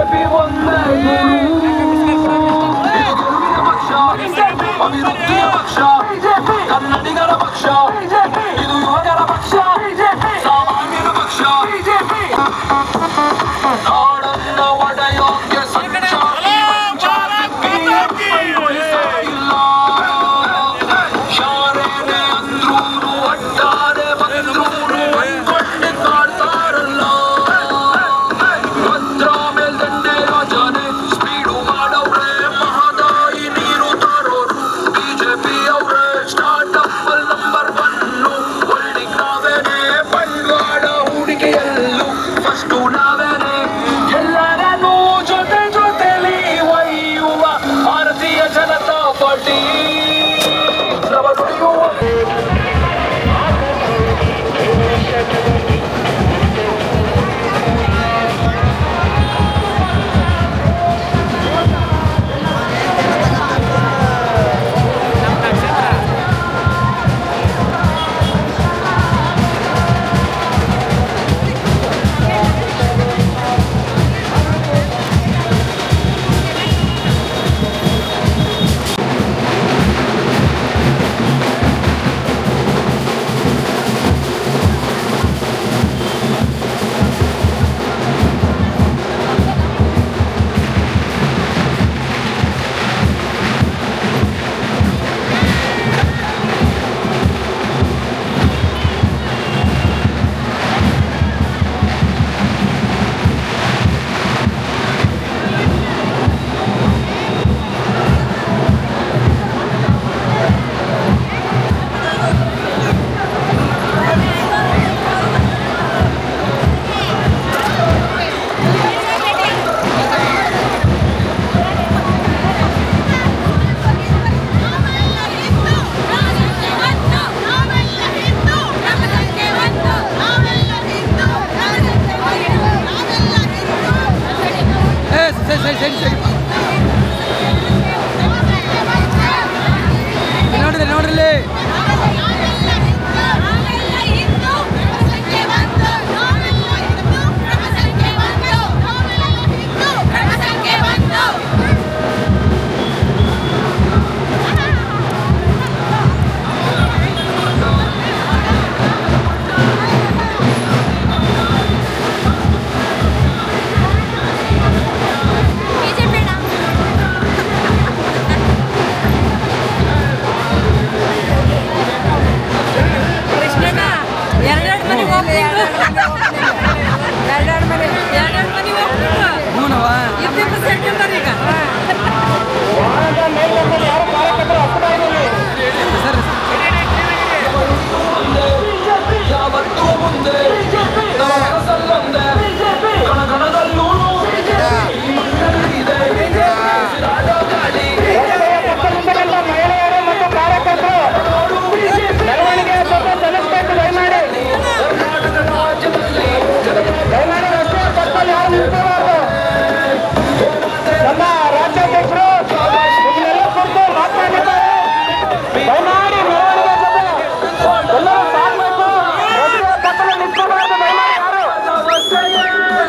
BJP ಒಂದೇ ಪಕ್ಷ ಅಭಿವೃದ್ಧಿಯ ಪಕ್ಷ ಕನ್ನಡಿಗರ ಪಕ್ಷ ಇದು ಯುವಕರ ಪಕ್ಷ ಸಾಮಾನ್ಯರ ಪಕ್ಷ ನಾಡನ್ನ ಒಡೆಯೋಕೆ ಸಂಚಾರಿ ಇಲ್ಲ ಶಾರೇನೆ ಅಂದ್ರೂನು ಒಟ್ಟಾರೆ ಬಂದ್ರೂನು ಅಂದ್ಕೊಂಡೆ ಕಾಡ್ತಾರಲ್ಲ ಭದ್ರಾ ಮೇಲ್ದಂಡೆ ರಾಜನೇ ಸ್ಪೀಡು ಮಾಡವ್ರೆ ಮಹದಾಯಿ ನೀರು ತಾರೋರು ಬಿಜೆಪಿ ಅವ್ರೆ ಸ್ಟಾರ್ಟಪ್ ನಂಬರ್ ಒನ್ನು ಹೋಲ್ಡಿಂಗ್ ನಾವೇನೆ ಬಂಡವಾಳ ಹೂಡಿಕೆಯಲ್ಲೂ ಫಸ್ಟು ನಾವೇನೆ ಎಲ್ಲರನ್ನೂ ಜೊತೆ ಜೊತೆಲಿ ಒಯ್ಯುವ ಭಾರತೀಯ ಜನತಾ ಪಾರ್ಟಿ ನವನುಡಿಯುವ ಸರಿ ಸರಿ ಸರಿ ಸರಿ ನೋಡ್ರಿ ನೋಡ್ರಿ ಕೃಷ್ಣಣ್ಣ ಎರಡೆರಡು ಮನೆಗೆ ಹೋಗ್ಬೇಕು ಎರಡೆರಡು ಮನೆ ಎರಡೆರಡು ಮನೆಗೆ ಹೋಗ್ಬೇಕು ಹ್ಞೂನವ ಇಬ್ಬಿಬ್ರು ಸೆಕೆಂಡರ್ ಈಗ ಸರಿ ಯಾವತ್ತೂ ಮುಂದೆ ನಮ್ಮ ಮನಸ್ಸಲ್ಲೊಂದೇ ಕಣಕಣದಲ್ಲೂ ಈ ಮಣ್ಣಲ್ಲಿದೆ ಉಸಿರಾಡೋ ಗಾಳಿ ಮಹಿಳೆಯರು ಮತ್ತು ಕಾರ್ಯಕರ್ತರು ಮೆರವಣಿಗೆ ಸ್ವಲ್ಪ ಚಲಿಸಬೇಕು ದಯಮಾಡಿ ಕರ್ನಾಟಕ ರಾಜ್ಯದಲ್ಲಿ ದಯಮಾಡಿ ರಸ್ತೆ ಪಕ್ಕದಲ್ಲಿ ಯಾರು ನಿಂತ್ಕೋಬಾರ್ದು ನಮ್ಮ ರಾಜ್ಯಾಧ್ಯಕ್ಷರು ನಿಮ್ಮೆಲ್ಲ ಕುರಿತು ಮಾತನಾಡಿದ್ದಾರೆ ದಯಮಾಡಿ ಮೆರವಣಿಗೆ ಜೊತೆ ಎಲ್ಲರೂ ಸಾಗಬೇಕು ರಸ್ತೆ ಪಕ್ಕದಲ್ಲಿ ನಿಂತ್ಕೋಬಾರ್ದು ದಯಮಾಡಿ ಯಾರು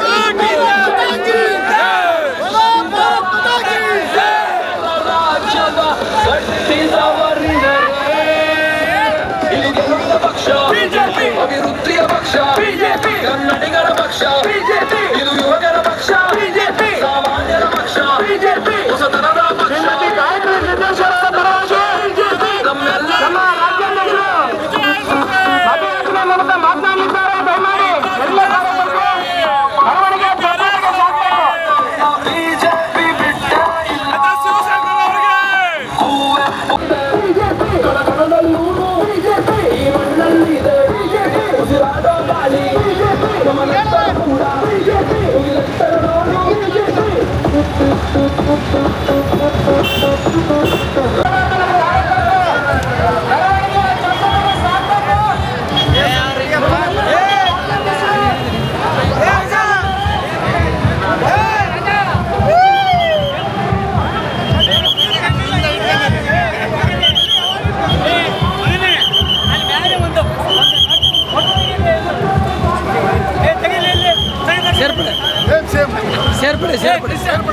ರಾಜ್ಯದ ಗಟ್ಟಿದವರಿದರೆ ಇದು ಗೆಲುವಿನ ಪಕ್ಷ ಬಿಜೆಪಿ ಅಭಿವೃದ್ಧಿಯ ಪಕ್ಷ ಬಿಜೆಪಿ ಕನ್ನಡಿಗರ ಪಕ್ಷ ಬಿಜೆಪಿ ಇದು ಯುವಕರ ಪಕ್ಷ ಬಿಜೆಪಿ ಸಾಮಾನ್ಯರ ಪಕ್ಷ ಬಿಜೆಪಿ ಹೊಸತನದ ಪಕ್ಷ ಶ್ರೀಮತಿ ಗಾಯತ್ರಿ ಸಿದ್ದೇಶ್ವರ ಪರವಾಗಿ ನಮ್ಮೆಲ್ಲ ನಮ್ಮ ರಾಜ್ಯಾಧ್ಯಕ್ಷರು ಮತಯಾಚನೆ ಮೂಲಕ ಮಾತನಾಡಲಿದ್ದಾರೆ ದಯಮಾಡಿ ಎಲ್ಲ ಕಾರ್ಯಕರ್ತರು ಮೆರವಣಿಗೆ ಜೊತೆಗೆ ಸಾಗಬೇಕು ಬಿಜೆಪಿ ಬಿಟ್ಟ ಇಲ್ಲ ಕುವೆಂಪು ಕಣಕಣದಲ್ಲೂ ಬಿಜೆಪಿ ಈ ಮಣ್ಣಲ್ಲಿದೆ ಬಿಜೆಪಿ ಉಸಿರಾಡೋ ಗಾಳಿ ಬಿಜೆಪಿ ನಮ್ಮ ರಕ್ತ ಕೂಡ ಬಿಜೆಪಿ ಉಗಿಲೆತ್ತರಡೋನು ಬಿಜೆಪಿ ಸೇರ್ಪಡೆ ಸೇರ್ಪಡೆ ಸೇರ್ಪಡೆ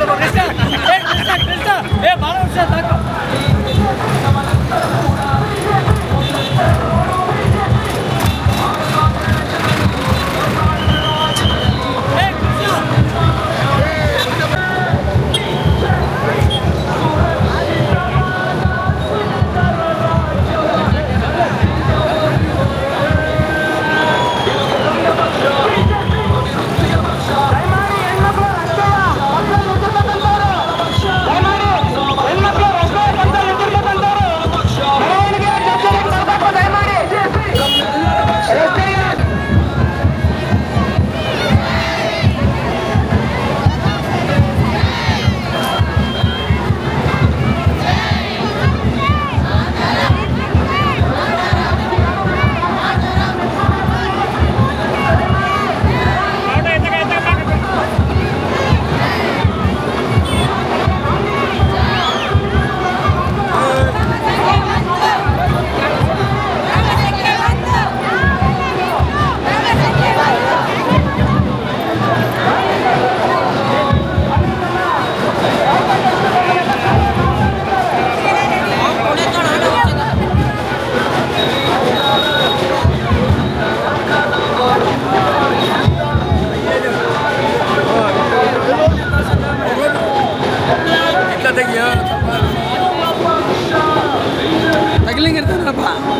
ತಗಲಿಂಗಿರ್ತಾನಪ್ಪ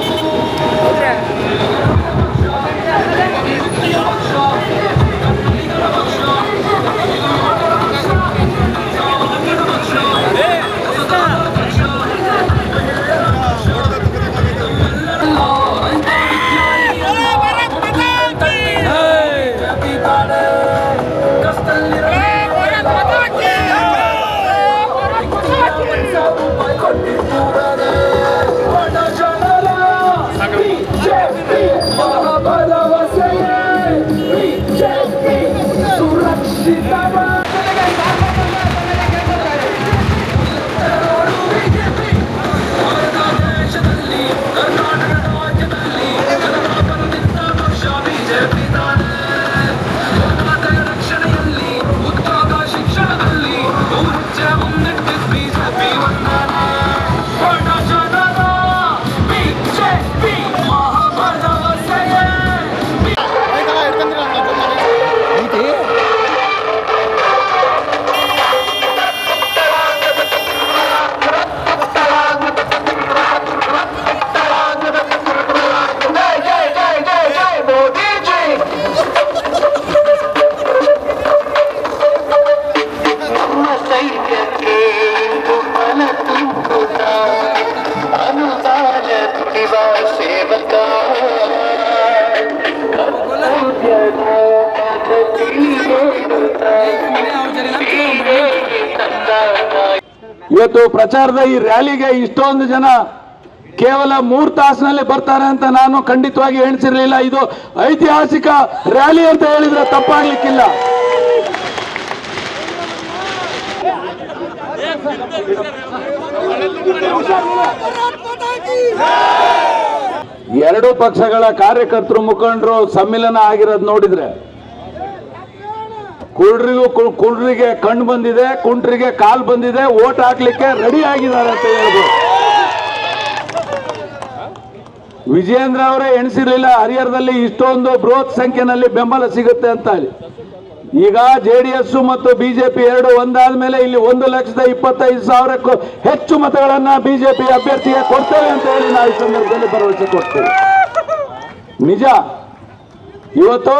ಐತಿ ಇವತ್ತು ಪ್ರಚಾರದ ಈ ರ್ಯಾಲಿಗೆ ಇಷ್ಟೊಂದು ಜನ ಕೇವಲ ಮೂರು ತಾಸಿನಲ್ಲಿ ಬರ್ತಾರೆ ಅಂತ ನಾನು ಖಂಡಿತವಾಗಿ ಎಣಿಸಿರ್ಲಿಲ್ಲ ಇದು ಐತಿಹಾಸಿಕ ರ್ಯಾಲಿ ಅಂತ ಹೇಳಿದ್ರೆ ತಪ್ಪಾಗ್ಲಿಕ್ಕಿಲ್ಲ ಎರಡು ಪಕ್ಷಗಳ ಕಾರ್ಯಕರ್ತರು ಮುಖಂಡರು ಸಮ್ಮಿಲನ ಆಗಿರೋದು ನೋಡಿದ್ರೆ ಕುರುಡ್ರಿಗೂ ಕು- ಕುರುಡ್ರಿಗೆ ಕಣ್ಣು ಬಂದಿದೆ ಕುಂಟ್ರಿಗೆ ಕಾಲ್ ಬಂದಿದೆ ಓಟ್ ಹಾಕ್ಲಿಕ್ಕೆ ರೆಡಿ ಆಗಿದ್ದಾರೆ ಅಂತ ಹೇಳ್ಬೋದು ವಿಜಯೇಂದ್ರ ಅವರೇ ಎಣಿಸಿರ್ಲಿಲ್ಲ ಹರಿಹರದಲ್ಲಿ ಇಷ್ಟೊಂದು ಬೃಹತ್ ಸಂಖ್ಯೆನಲ್ಲಿ ಬೆಂಬಲ ಸಿಗುತ್ತೆ ಅಂತ ಹೇಳಿ ಈಗ ಜೆ ಡಿ ಎಸ್ ಮತ್ತು ಬಿಜೆಪಿ ಎರಡು ಒಂದಾದ ಮೇಲೆ ಇಲ್ಲಿ ಒಂದು ಲಕ್ಷದ ಇಪ್ಪತ್ತೈದು ಸಾವಿರಕ್ಕೂ ಹೆಚ್ಚು ಮತಗಳನ್ನ ಬಿಜೆಪಿ ಅಭ್ಯರ್ಥಿಗೆ ಕೊಡ್ತೇವೆ ಅಂತ ಹೇಳಿ ನಾವು ಈ ಸಂದರ್ಭದಲ್ಲಿ ಭರವಸೆ ಕೊಡ್ತೇವೆ ನಿಜ ಇವತ್ತು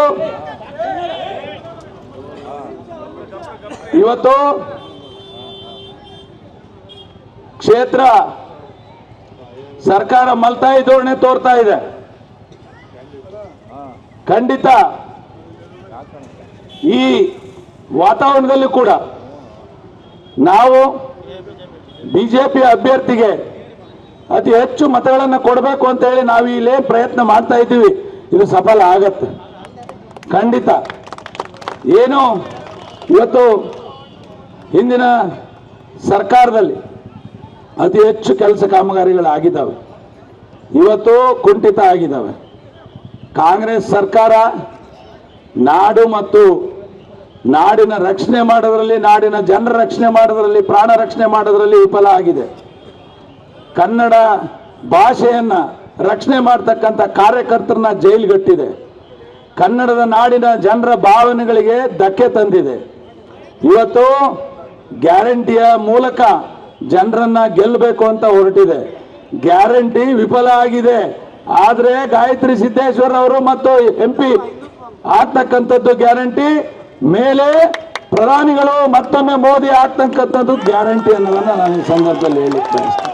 ಇವತ್ತು ಕ್ಷೇತ್ರ ಸರ್ಕಾರ ಮಲ್ತಾಯಿ ಧೋರಣೆ ತೋರ್ತಾ ಇದೆ ಖಂಡಿತ ಈ ವಾತಾವರಣದಲ್ಲಿ ಕೂಡ ನಾವು ಬಿಜೆಪಿ ಅಭ್ಯರ್ಥಿಗೆ ಅತಿ ಹೆಚ್ಚು ಮತಗಳನ್ನು ಕೊಡಬೇಕು ಅಂತ ಹೇಳಿ ನಾವು ಇಲ್ಲೇ ಪ್ರಯತ್ನ ಮಾಡ್ತಾ ಇದ್ದೀವಿ ಇದು ಸಫಲ ಆಗತ್ತೆ ಖಂಡಿತ ಏನು ಇವತ್ತು ಹಿಂದಿನ ಸರ್ಕಾರದಲ್ಲಿ ಅತಿ ಹೆಚ್ಚು ಕೆಲಸ ಕಾಮಗಾರಿಗಳಾಗಿದ್ದಾವೆ ಇವತ್ತು ಕುಂಠಿತ ಆಗಿದ್ದಾವೆ ಕಾಂಗ್ರೆಸ್ ಸರ್ಕಾರ ನಾಡು ಮತ್ತು ನಾಡಿನ ರಕ್ಷಣೆ ಮಾಡೋದ್ರಲ್ಲಿ ನಾಡಿನ ಜನರ ರಕ್ಷಣೆ ಮಾಡೋದ್ರಲ್ಲಿ ಪ್ರಾಣ ರಕ್ಷಣೆ ಮಾಡೋದ್ರಲ್ಲಿ ವಿಫಲ ಆಗಿದೆ ಕನ್ನಡ ಭಾಷೆಯನ್ನ ರಕ್ಷಣೆ ಮಾಡ್ತಕ್ಕಂಥ ಕಾರ್ಯಕರ್ತರನ್ನ ಜೈಲ್ಗಟ್ಟಿದೆ ಕನ್ನಡದ ನಾಡಿನ ಜನರ ಭಾವನೆಗಳಿಗೆ ಧಕ್ಕೆ ತಂದಿದೆ ಇವತ್ತು ಗ್ಯಾರಂಟಿಯ ಮೂಲಕ ಜನರನ್ನ ಗೆಲ್ಲಬೇಕು ಅಂತ ಹೊರಟಿದೆ ಗ್ಯಾರಂಟಿ ವಿಫಲ ಆಗಿದೆ ಆದರೆ ಗಾಯತ್ರಿ ಸಿದ್ದೇಶ್ವರ ಅವರು ಮತ್ತು ಎಂ ಪಿ ಆಗ್ತಕ್ಕಂಥದ್ದು ಗ್ಯಾರಂಟಿ ಮೇಲೆ ಪ್ರಧಾನಿಗಳು ಮತ್ತೊಮ್ಮೆ ಮೋದಿ ಆಗ್ತಕ್ಕಂಥದ್ದು ಗ್ಯಾರಂಟಿ ಅನ್ನೋದನ್ನ ನಾನು ಈ ಸಂದರ್ಭದಲ್ಲಿ ಹೇಳಿಕ್ಕೆ ಬಯಸ್ತೇನೆ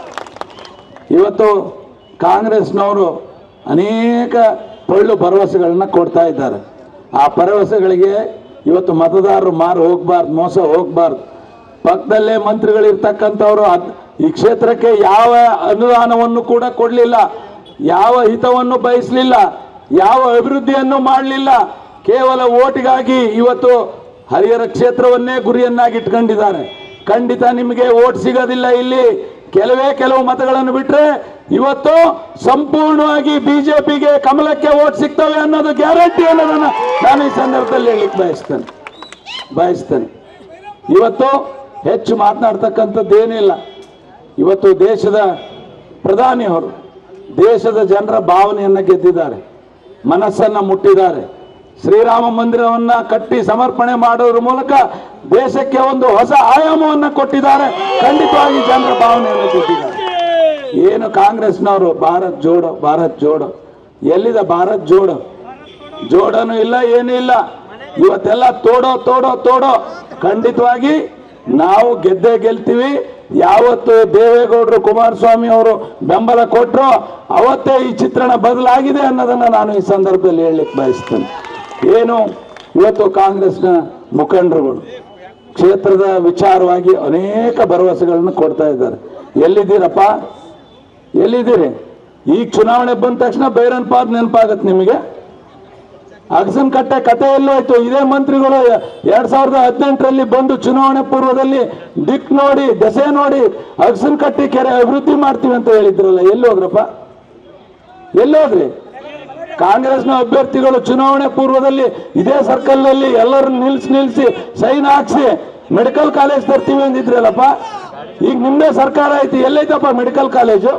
ಇವತ್ತು ಕಾಂಗ್ರೆಸ್ನವರು ಅನೇಕ ಪೊಳ್ಳು ಭರವಸೆಗಳನ್ನ ಕೊಡ್ತಾ ಇದ್ದಾರೆ ಆ ಭರವಸೆಗಳಿಗೆ ಇವತ್ತು ಮತದಾರರು ಮಾರು ಹೋಗ್ಬಾರ್ದು ಮೋಸ ಹೋಗ್ಬಾರ್ದು ಪಕ್ಕದಲ್ಲೇ ಮಂತ್ರಿಗಳಿರ್ತಕ್ಕಂಥವ್ರು ಅದ್- ಈ ಕ್ಷೇತ್ರಕ್ಕೆ ಯಾವ ಅನುದಾನವನ್ನು ಕೂಡ ಕೊಡಲಿಲ್ಲ ಯಾವ ಹಿತವನ್ನು ಬಯಸಲಿಲ್ಲ ಯಾವ ಅಭಿವೃದ್ಧಿಯನ್ನು ಮಾಡಲಿಲ್ಲ ಕೇವಲ ಓಟಿಗಾಗಿ ಇವತ್ತು ಹರಿಹರ ಕ್ಷೇತ್ರವನ್ನೇ ಗುರಿಯನ್ನಾಗಿ ಇಟ್ಕೊಂಡಿದ್ದಾರೆ ಖಂಡಿತ ನಿಮಗೆ ಓಟ್ ಸಿಗೋದಿಲ್ಲ ಇಲ್ಲಿ ಕೆಲವೇ ಕೆಲವು ಮತಗಳನ್ನು ಬಿಟ್ರೆ ಇವತ್ತು ಸಂಪೂರ್ಣವಾಗಿ ಬಿಜೆಪಿಗೆ ಕಮಲಕ್ಕೆ ಓಟ್ ಸಿಗ್ತವೆ ಅನ್ನೋದು ಗ್ಯಾರಂಟಿ ಅನ್ನೋದನ್ನ ನಾನು ಈ ಸಂದರ್ಭದಲ್ಲಿ ಹೇಳಿಕ್ ಬಯಸ್ತೇನೆ ಬಯಸ್ತೇನೆ ಇವತ್ತು ಹೆಚ್ಚು ಮಾತನಾಡ್ತಕ್ಕಂಥದ್ದು ಏನಿಲ್ಲ ಇವತ್ತು ದೇಶದ ಪ್ರಧಾನಿಯವರು ದೇಶದ ಜನರ ಭಾವನೆಯನ್ನ ಗೆದ್ದಿದ್ದಾರೆ ಮನಸ್ಸನ್ನ ಮುಟ್ಟಿದ್ದಾರೆ ಶ್ರೀರಾಮ ಮಂದಿರವನ್ನ ಕಟ್ಟಿ ಸಮರ್ಪಣೆ ಮಾಡೋದ್ರ ಮೂಲಕ ದೇಶಕ್ಕೆ ಒಂದು ಹೊಸ ಆಯಾಮವನ್ನ ಕೊಟ್ಟಿದ್ದಾರೆ ಖಂಡಿತವಾಗಿ ಜನರ ಭಾವನೆಯನ್ನು ಗೆದ್ದಿದ್ದಾರೆ ಏನು ಕಾಂಗ್ರೆಸ್ನವರು ಭಾರತ್ ಜೋಡೋ ಭಾರತ್ ಜೋಡೋ ಎಲ್ಲಿದೆ ಭಾರತ್ ಜೋಡೋ ಜೋಡನು ಇಲ್ಲ ಏನೂ ಇಲ್ಲ ಇವತ್ತೆಲ್ಲ ತೋಡೋ ತೋಡೋ ತೋಡೋ ಖಂಡಿತವಾಗಿ ನಾವು ಗೆದ್ದೇ ಗೆಲ್ತೀವಿ ಯಾವತ್ತು ದೇವೇಗೌಡರು ಕುಮಾರಸ್ವಾಮಿ ಅವರು ಬೆಂಬಲ ಕೊಟ್ಟರು ಅವತ್ತೇ ಈ ಚಿತ್ರಣ ಬದಲಾಗಿದೆ ಅನ್ನೋದನ್ನ ನಾನು ಈ ಸಂದರ್ಭದಲ್ಲಿ ಹೇಳಲಿಕ್ಕೆ ಬಯಸ್ತೇನೆ ಏನು ಇವತ್ತು ಕಾಂಗ್ರೆಸ್ನ ಮುಖಂಡರುಗಳು ಕ್ಷೇತ್ರದ ವಿಚಾರವಾಗಿ ಅನೇಕ ಭರವಸೆಗಳನ್ನು ಕೊಡ್ತಾ ಇದ್ದಾರೆ ಎಲ್ಲಿದ್ದೀರಪ್ಪ ಎಲ್ಲಿದ್ದೀರಿ ಈಗ ಚುನಾವಣೆ ಬಂದ ತಕ್ಷಣ ಬೈರನ್ ಪಾದ್ ನೆನಪಾಗತ್ತೆ ನಿಮಗೆ ಅಗಸನ್ ಕಟ್ಟೆ ಕತೆ ಎಲ್ಲೋಯ್ತು ಇದೇ ಮಂತ್ರಿಗಳು ಎರಡ್ ಸಾವಿರದ ಹದಿನೆಂಟರಲ್ಲಿ ಬಂದು ಚುನಾವಣೆ ಪೂರ್ವದಲ್ಲಿ ದಿಕ್ ನೋಡಿ ದೆಸೆ ನೋಡಿ ಅಗಸನ್ ಕಟ್ಟೆ ಕೆರೆ ಅಭಿವೃದ್ಧಿ ಮಾಡ್ತೀವಿ ಅಂತ ಹೇಳಿದ್ರಲ್ಲ ಎಲ್ಲಿ ಹೋದ್ರಪ್ಪ ಎಲ್ಲೋದ್ರಿ ಕಾಂಗ್ರೆಸ್ನ ಅಭ್ಯರ್ಥಿಗಳು ಚುನಾವಣೆ ಪೂರ್ವದಲ್ಲಿ ಇದೇ ಸರ್ಕಲ್ ನಲ್ಲಿ ಎಲ್ಲರನ್ನ ನಿಲ್ಸಿ ನಿಲ್ಸಿ ಸೈನ್ ಹಾಕ್ಸಿ ಮೆಡಿಕಲ್ ಕಾಲೇಜ್ ತರ್ತೀವಿ ಅಂದಿದ್ರಲ್ಲಪ್ಪ ಈಗ ನಿಮ್ದೇ ಸರ್ಕಾರ ಐತಿ ಎಲ್ಲೈತಪ್ಪ ಮೆಡಿಕಲ್ ಕಾಲೇಜು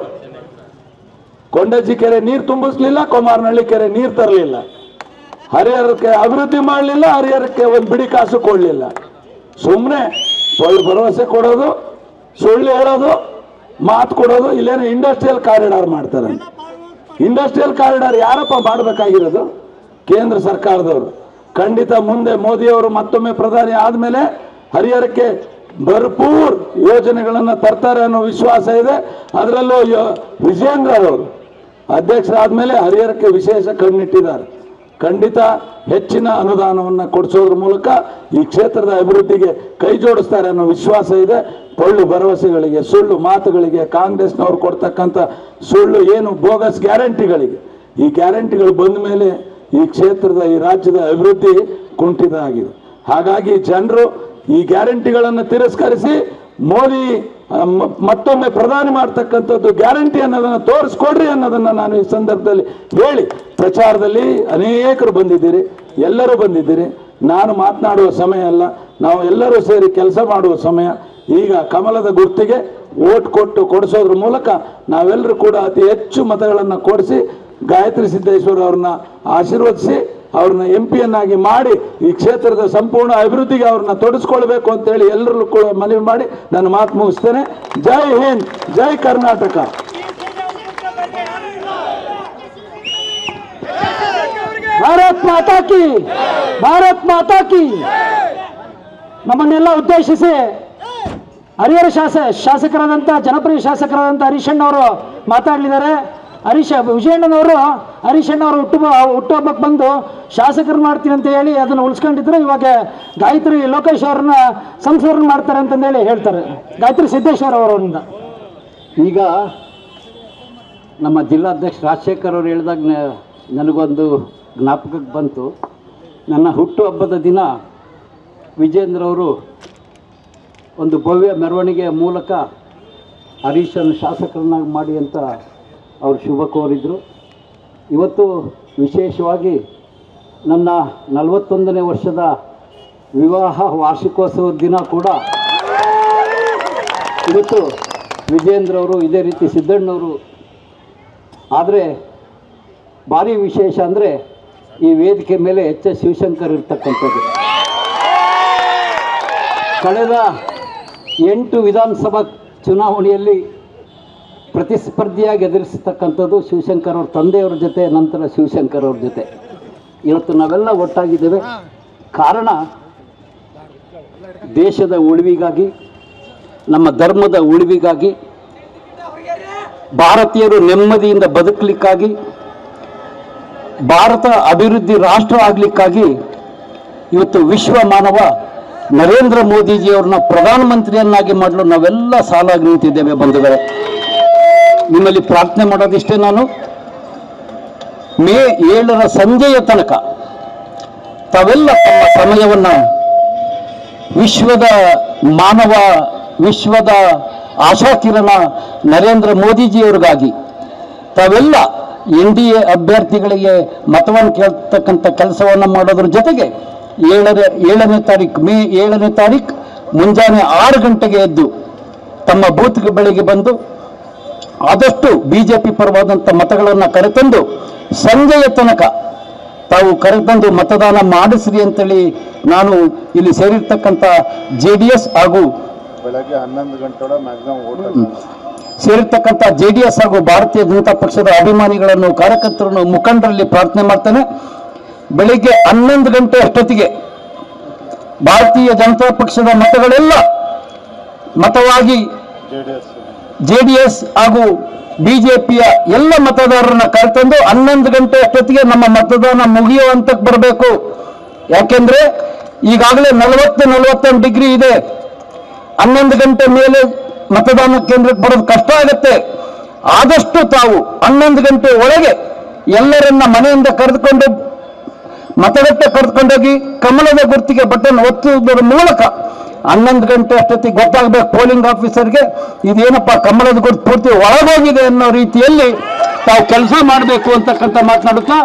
ಕೊಂಡಜ್ಜಿ ಕೆರೆ ನೀರು ತುಂಬಿಸ್ಲಿಲ್ಲ ಕೊಮಾರನಹಳ್ಳಿ ಕೆರೆ ನೀರು ತರಲಿಲ್ಲ ಹರಿಹರಕ್ಕೆ ಅಭಿವೃದ್ಧಿ ಮಾಡಲಿಲ್ಲ ಹರಿಹರಕ್ಕೆ ಒಂದು ಬಿಡಿ ಕಾಸು ಕೊಡಲಿಲ್ಲ ಸುಮ್ಮನೆ ಒಳ್ಳೆ ಭರವಸೆ ಕೊಡೋದು ಸುಳ್ಳು ಹೇಳೋದು ಮಾತು ಕೊಡೋದು ಇಲ್ಲೇನೋ ಇಂಡಸ್ಟ್ರಿಯಲ್ ಕಾರಿಡಾರ್ ಮಾಡ್ತಾರೆ ಇಂಡಸ್ಟ್ರಿಯಲ್ ಕಾರಿಡಾರ್ ಯಾರಪ್ಪ ಮಾಡಬೇಕಾಗಿರೋದು ಕೇಂದ್ರ ಸರ್ಕಾರದವರು ಖಂಡಿತ ಮುಂದೆ ಮೋದಿಯವರು ಮತ್ತೊಮ್ಮೆ ಪ್ರಧಾನಿ ಆದಮೇಲೆ ಹರಿಹರಕ್ಕೆ ಭರ್ಪೂರ್ ಯೋಜನೆಗಳನ್ನು ತರ್ತಾರೆ ಅನ್ನೋ ವಿಶ್ವಾಸ ಇದೆ ಅದರಲ್ಲೂ ಯೋ- ವಿಜೇಂದ್ರ ಅವರು ಅಧ್ಯಕ್ಷರಾದ್ಮೇಲೆ ಹರಿಹರಕ್ಕೆ ವಿಶೇಷ ಕಣ್ಣಿಟ್ಟಿದ್ದಾರೆ ಖಂಡಿತ ಹೆಚ್ಚಿನ ಅನುದಾನವನ್ನು ಕೊಡಿಸೋದ್ರ ಮೂಲಕ ಈ ಕ್ಷೇತ್ರದ ಅಭಿವೃದ್ಧಿಗೆ ಕೈ ಜೋಡಿಸ್ತಾರೆ ಅನ್ನೋ ವಿಶ್ವಾಸ ಇದೆ ಪೊಳ್ಳು ಭರವಸೆಗಳಿಗೆ ಸುಳ್ಳು ಮಾತುಗಳಿಗೆ ಕಾಂಗ್ರೆಸ್ನವ್ರು ಕೊಡ್ತಕ್ಕಂಥ ಸುಳ್ಳು ಏನು ಬೋಗಸ್ ಗ್ಯಾರಂಟಿಗಳಿಗೆ ಈ ಗ್ಯಾರಂಟಿಗಳು ಬಂದ ಮೇಲೆ ಈ ಕ್ಷೇತ್ರದ ಈ ರಾಜ್ಯದ ಅಭಿವೃದ್ಧಿ ಕುಂಠಿತ ಆಗಿದೆ ಹಾಗಾಗಿ ಜನರು ಈ ಗ್ಯಾರಂಟಿಗಳನ್ನು ತಿರಸ್ಕರಿಸಿ ಮೋದಿ ಆ, ಮ- ಮತ್ತೊಮ್ಮೆ ಪ್ರಧಾನಿ ಮಾಡ್ತಕ್ಕಂಥದ್ದು ಗ್ಯಾರಂಟಿ ಅನ್ನೋದನ್ನು ತೋರಿಸ್ಕೊಡ್ರಿ ಅನ್ನೋದನ್ನು ನಾನು ಈ ಸಂದರ್ಭದಲ್ಲಿ ಹೇಳಿ ಪ್ರಚಾರದಲ್ಲಿ ಅನೇಕರು ಬಂದಿದ್ದೀರಿ ಎಲ್ಲರೂ ಬಂದಿದ್ದೀರಿ ನಾನು ಮಾತನಾಡುವ ಸಮಯ ಅಲ್ಲ ನಾವು ಎಲ್ಲರೂ ಸೇರಿ ಕೆಲಸ ಮಾಡುವ ಸಮಯ ಈಗ ಕಮಲದ ಗುರ್ತಿಗೆ ಓಟ್ ಕೊಟ್ಟು ಕೊಡಿಸೋದ್ರ ಮೂಲಕ ನಾವೆಲ್ಲರೂ ಕೂಡ ಅತಿ ಹೆಚ್ಚು ಮತಗಳನ್ನು ಕೊಡಿಸಿ ಗಾಯತ್ರಿ ಸಿದ್ದೇಶ್ವರ ಅವ್ರನ್ನ ಆಶೀರ್ವದಿಸಿ ಅವ್ರನ್ನ ಎಂ ಪಿಯನ್ನಾಗಿ ಮಾಡಿ ಈ ಕ್ಷೇತ್ರದ ಸಂಪೂರ್ಣ ಅಭಿವೃದ್ಧಿಗೆ ಅವ್ರನ್ನ ತೊಡಗಿಸ್ಕೊಳ್ಬೇಕು ಅಂತೇಳಿ ಎಲ್ಲರಲ್ಲೂ ಕೂಡ ಮನವಿ ಮಾಡಿ ನಾನು ಮಾತು ಮುಗಿಸ್ತೇನೆ ಜೈ ಹಿಂದ್ ಜೈ ಕರ್ನಾಟಕ ಭಾರತ್ ಮಾತಾ ಕಿ ಭಾರತ್ ಮಾತಾ ಕಿ ನಮ್ಮನ್ನೆಲ್ಲ ಉದ್ದೇಶಿಸಿ ಹರಿಹರ ಶಾಸ ಶಾಸಕರಾದಂಥ ಜನಪ್ರಿಯ ಶಾಸಕರಾದಂಥ ಹರೀಶಣ್ಣವರು ಮಾತಾಡಲಿದ್ದಾರೆ ಹರೀಶ ವಿಜಯಣ್ಣನವರು ಹರೀಶಣ್ಣವರು ಹುಟ್ಟುಬ ಹುಟ್ಟುಹಬ್ಬಕ್ಕೆ ಬಂದು ಶಾಸಕರು ಮಾಡ್ತೀನಿ ಅಂತ ಹೇಳಿ ಅದನ್ನು ಉಳಿಸ್ಕೊಂಡಿದ್ರು ಇವಾಗ ಗಾಯತ್ರಿ ಲೋಕೇಶ್ ಅವ್ರನ್ನ ಸಂಸದರನ್ನ ಮಾಡ್ತಾರೆ ಅಂತಂದೇಳಿ ಹೇಳ್ತಾರೆ ಗಾಯತ್ರಿ ಸಿದ್ದೇಶ್ವರ ಅವರಿಂದ ಈಗ ನಮ್ಮ ಜಿಲ್ಲಾಧ್ಯಕ್ಷ ರಾಜಶೇಖರ್ ಅವರು ಹೇಳಿದಾಗ ನ- ನನಗೊಂದು ಜ್ಞಾಪಕಕ್ಕೆ ಬಂತು ನನ್ನ ಹುಟ್ಟುಹಬ್ಬದ ದಿನ ವಿಜೇಂದ್ರ ಅವರು ಒಂದು ಭವ್ಯ ಮೆರವಣಿಗೆಯ ಮೂಲಕ ಹರೀಶನ ಶಾಸಕರನ್ನಾಗಿ ಮಾಡಿ ಅಂತ ಅವರು ಶುಭ ಕೋರಿದರು ಇವತ್ತು ವಿಶೇಷವಾಗಿ ನನ್ನ ನಲವತ್ತೊಂದನೇ ವರ್ಷದ ವಿವಾಹ ವಾರ್ಷಿಕೋತ್ಸವದ ದಿನ ಕೂಡ ಇವತ್ತು ವಿಜೇಂದ್ರ ಅವರು ಇದೇ ರೀತಿ ಸಿದ್ದಣ್ಣವರು ಆದರೆ ಭಾರಿ ವಿಶೇಷ ಅಂದರೆ ಈ ವೇದಿಕೆ ಮೇಲೆ ಎಚ್ ಎಸ್ ಶಿವಶಂಕರ್ ಇರ್ತಕ್ಕಂಥದ್ದು ಕಳೆದ ಎಂಟು ವಿಧಾನಸಭಾ ಚುನಾವಣೆಯಲ್ಲಿ ಪ್ರತಿಸ್ಪರ್ಧಿಯಾಗಿ ಎದುರಿಸ್ತಕ್ಕಂಥದ್ದು ಶಿವಶಂಕರ್ ಅವ್ರ ತಂದೆಯವ್ರ ಜೊತೆ ನಂತರ ಶಿವಶಂಕರ್ ಅವ್ರ ಜೊತೆ ಇವತ್ತು ನಾವೆಲ್ಲ ಒಟ್ಟಾಗಿದ್ದೇವೆ ಕಾರಣ ದೇಶದ ಉಳಿವಿಗಾಗಿ ನಮ್ಮ ಧರ್ಮದ ಉಳಿವಿಗಾಗಿ ಭಾರತೀಯರು ನೆಮ್ಮದಿಯಿಂದ ಬದುಕಲಿಕ್ಕಾಗಿ ಭಾರತ ಅಭಿವೃದ್ಧಿ ರಾಷ್ಟ್ರ ಆಗಲಿಕ್ಕಾಗಿ ಇವತ್ತು ವಿಶ್ವ ಮಾನವ ನರೇಂದ್ರ ಮೋದಿಜಿಯವ್ರನ್ನ ಪ್ರಧಾನಮಂತ್ರಿಯನ್ನಾಗಿ ಮಾಡಲು ನಾವೆಲ್ಲ ಸಾಲಾಗಿ ನಿಂತಿದ್ದೇವೆ ಬಂಧುಗಳೇ ನಿಮ್ಮಲ್ಲಿ ಪ್ರಾರ್ಥನೆ ಮಾಡೋದಿಷ್ಟೇ ನಾನು ಮೇ ಏಳರ ಸಂಜೆಯ ತನಕ ತಾವೆಲ್ಲ ತಮ್ಮ ಸಮಯವನ್ನು ವಿಶ್ವದ ಮಾನವ ವಿಶ್ವದ ಆಶಾಕಿರಣ ನರೇಂದ್ರ ಮೋದಿಜಿಯವ್ರಿಗಾಗಿ ತಾವೆಲ್ಲ ಎನ್ ಡಿ ಎ ಅಭ್ಯರ್ಥಿಗಳಿಗೆ ಮತವನ್ನು ಕೇಳ್ತಕ್ಕಂಥ ಕೆಲಸವನ್ನು ಮಾಡೋದ್ರ ಜೊತೆಗೆ ಏಳನೇ ಏಳನೇ ತಾರೀಕು ಮೇ ಏಳನೇ ತಾರೀಕು ಮುಂಜಾನೆ ಆರು ಗಂಟೆಗೆ ಎದ್ದು ತಮ್ಮ ಬೂತ್ಗೆ ಬಳಿಗೆ ಬಂದು ಆದಷ್ಟು ಬಿ ಜೆ ಪಿ ಪರವಾದಂಥ ಮತಗಳನ್ನು ಕರೆತಂದು ಸಂಜೆಯ ತನಕ ತಾವು ಕರೆತಂದು ಮತದಾನ ಮಾಡಿಸ್ರಿ ಅಂತೇಳಿ ನಾನು ಇಲ್ಲಿ ಸೇರಿರ್ತಕ್ಕಂಥ ಜೆ ಡಿ ಎಸ್ ಹಾಗೂ ಬೆಳಗ್ಗೆ ಹನ್ನೊಂದು ಗಂಟೆ ಮ್ಯಾಕ್ಸಿಮಮ್ ಓಟ್ ಸೇರಿರ್ತಕ್ಕಂಥ ಜೆ ಡಿ ಎಸ್ ಹಾಗೂ ಭಾರತೀಯ ಜನತಾ ಪಕ್ಷದ ಅಭಿಮಾನಿಗಳನ್ನು ಕಾರ್ಯಕರ್ತರನ್ನು ಮುಖಂಡರಲ್ಲಿ ಪ್ರಾರ್ಥನೆ ಮಾಡ್ತೇನೆ ಬೆಳಿಗ್ಗೆ ಹನ್ನೊಂದು ಗಂಟೆ ಅಷ್ಟೊತ್ತಿಗೆ ಭಾರತೀಯ ಜನತಾ ಪಕ್ಷದ ಮತಗಳೆಲ್ಲ ಮತವಾಗಿ J D S J D S ಹಾಗೂ ಬಿಜೆಪಿಯ ಎಲ್ಲ ಮತದಾರರನ್ನ ಕರೆತಂದು ಹನ್ನೊಂದು ಗಂಟೆ ಅಷ್ಟೊತ್ತಿಗೆ ನಮ್ಮ ಮತದಾನ ಮುಗಿಯೋ ಹಂತಕ್ಕೆ ಬರಬೇಕು ಯಾಕೆಂದ್ರೆ ಈಗಾಗಲೇ ನಲವತ್ತು ನಲವತ್ತೆಂಟು ಡಿಗ್ರಿ ಇದೆ ಹನ್ನೊಂದು ಗಂಟೆ ಮೇಲೆ ಮತದಾನ ಕೇಂದ್ರಕ್ಕೆ ಬರೋದು ಕಷ್ಟ ಆಗುತ್ತೆ ಆದಷ್ಟು ತಾವು ಹನ್ನೊಂದು ಗಂಟೆ ಒಳಗೆ ಎಲ್ಲರನ್ನ ಮನೆಯಿಂದ ಕರೆದುಕೊಂಡು ಮತಗಟ್ಟೆ ಕರೆದುಕೊಂಡೋಗಿ ಕಮಲದ ಗುರ್ತಿಗೆ ಬಟನ್ ಒತ್ತುವುದರ ಮೂಲಕ ಹನ್ನೊಂದು ಗಂಟೆ ಅಷ್ಟೊತ್ತಿಗೆ ಗೊತ್ತಾಗಬೇಕು ಪೋಲಿಂಗ್ ಆಫೀಸರ್ಗೆ ಇದೇನಪ್ಪ ಕಮಲದ ಗುರ್ತು ಪೂರ್ತಿ ಒಳಗೋಗಿದೆ ಅನ್ನೋ ರೀತಿಯಲ್ಲಿ ತಾವು ಕೆಲಸ ಮಾಡಬೇಕು ಅಂತಕ್ಕಂಥ ಮಾತನಾಡುತ್ತಾ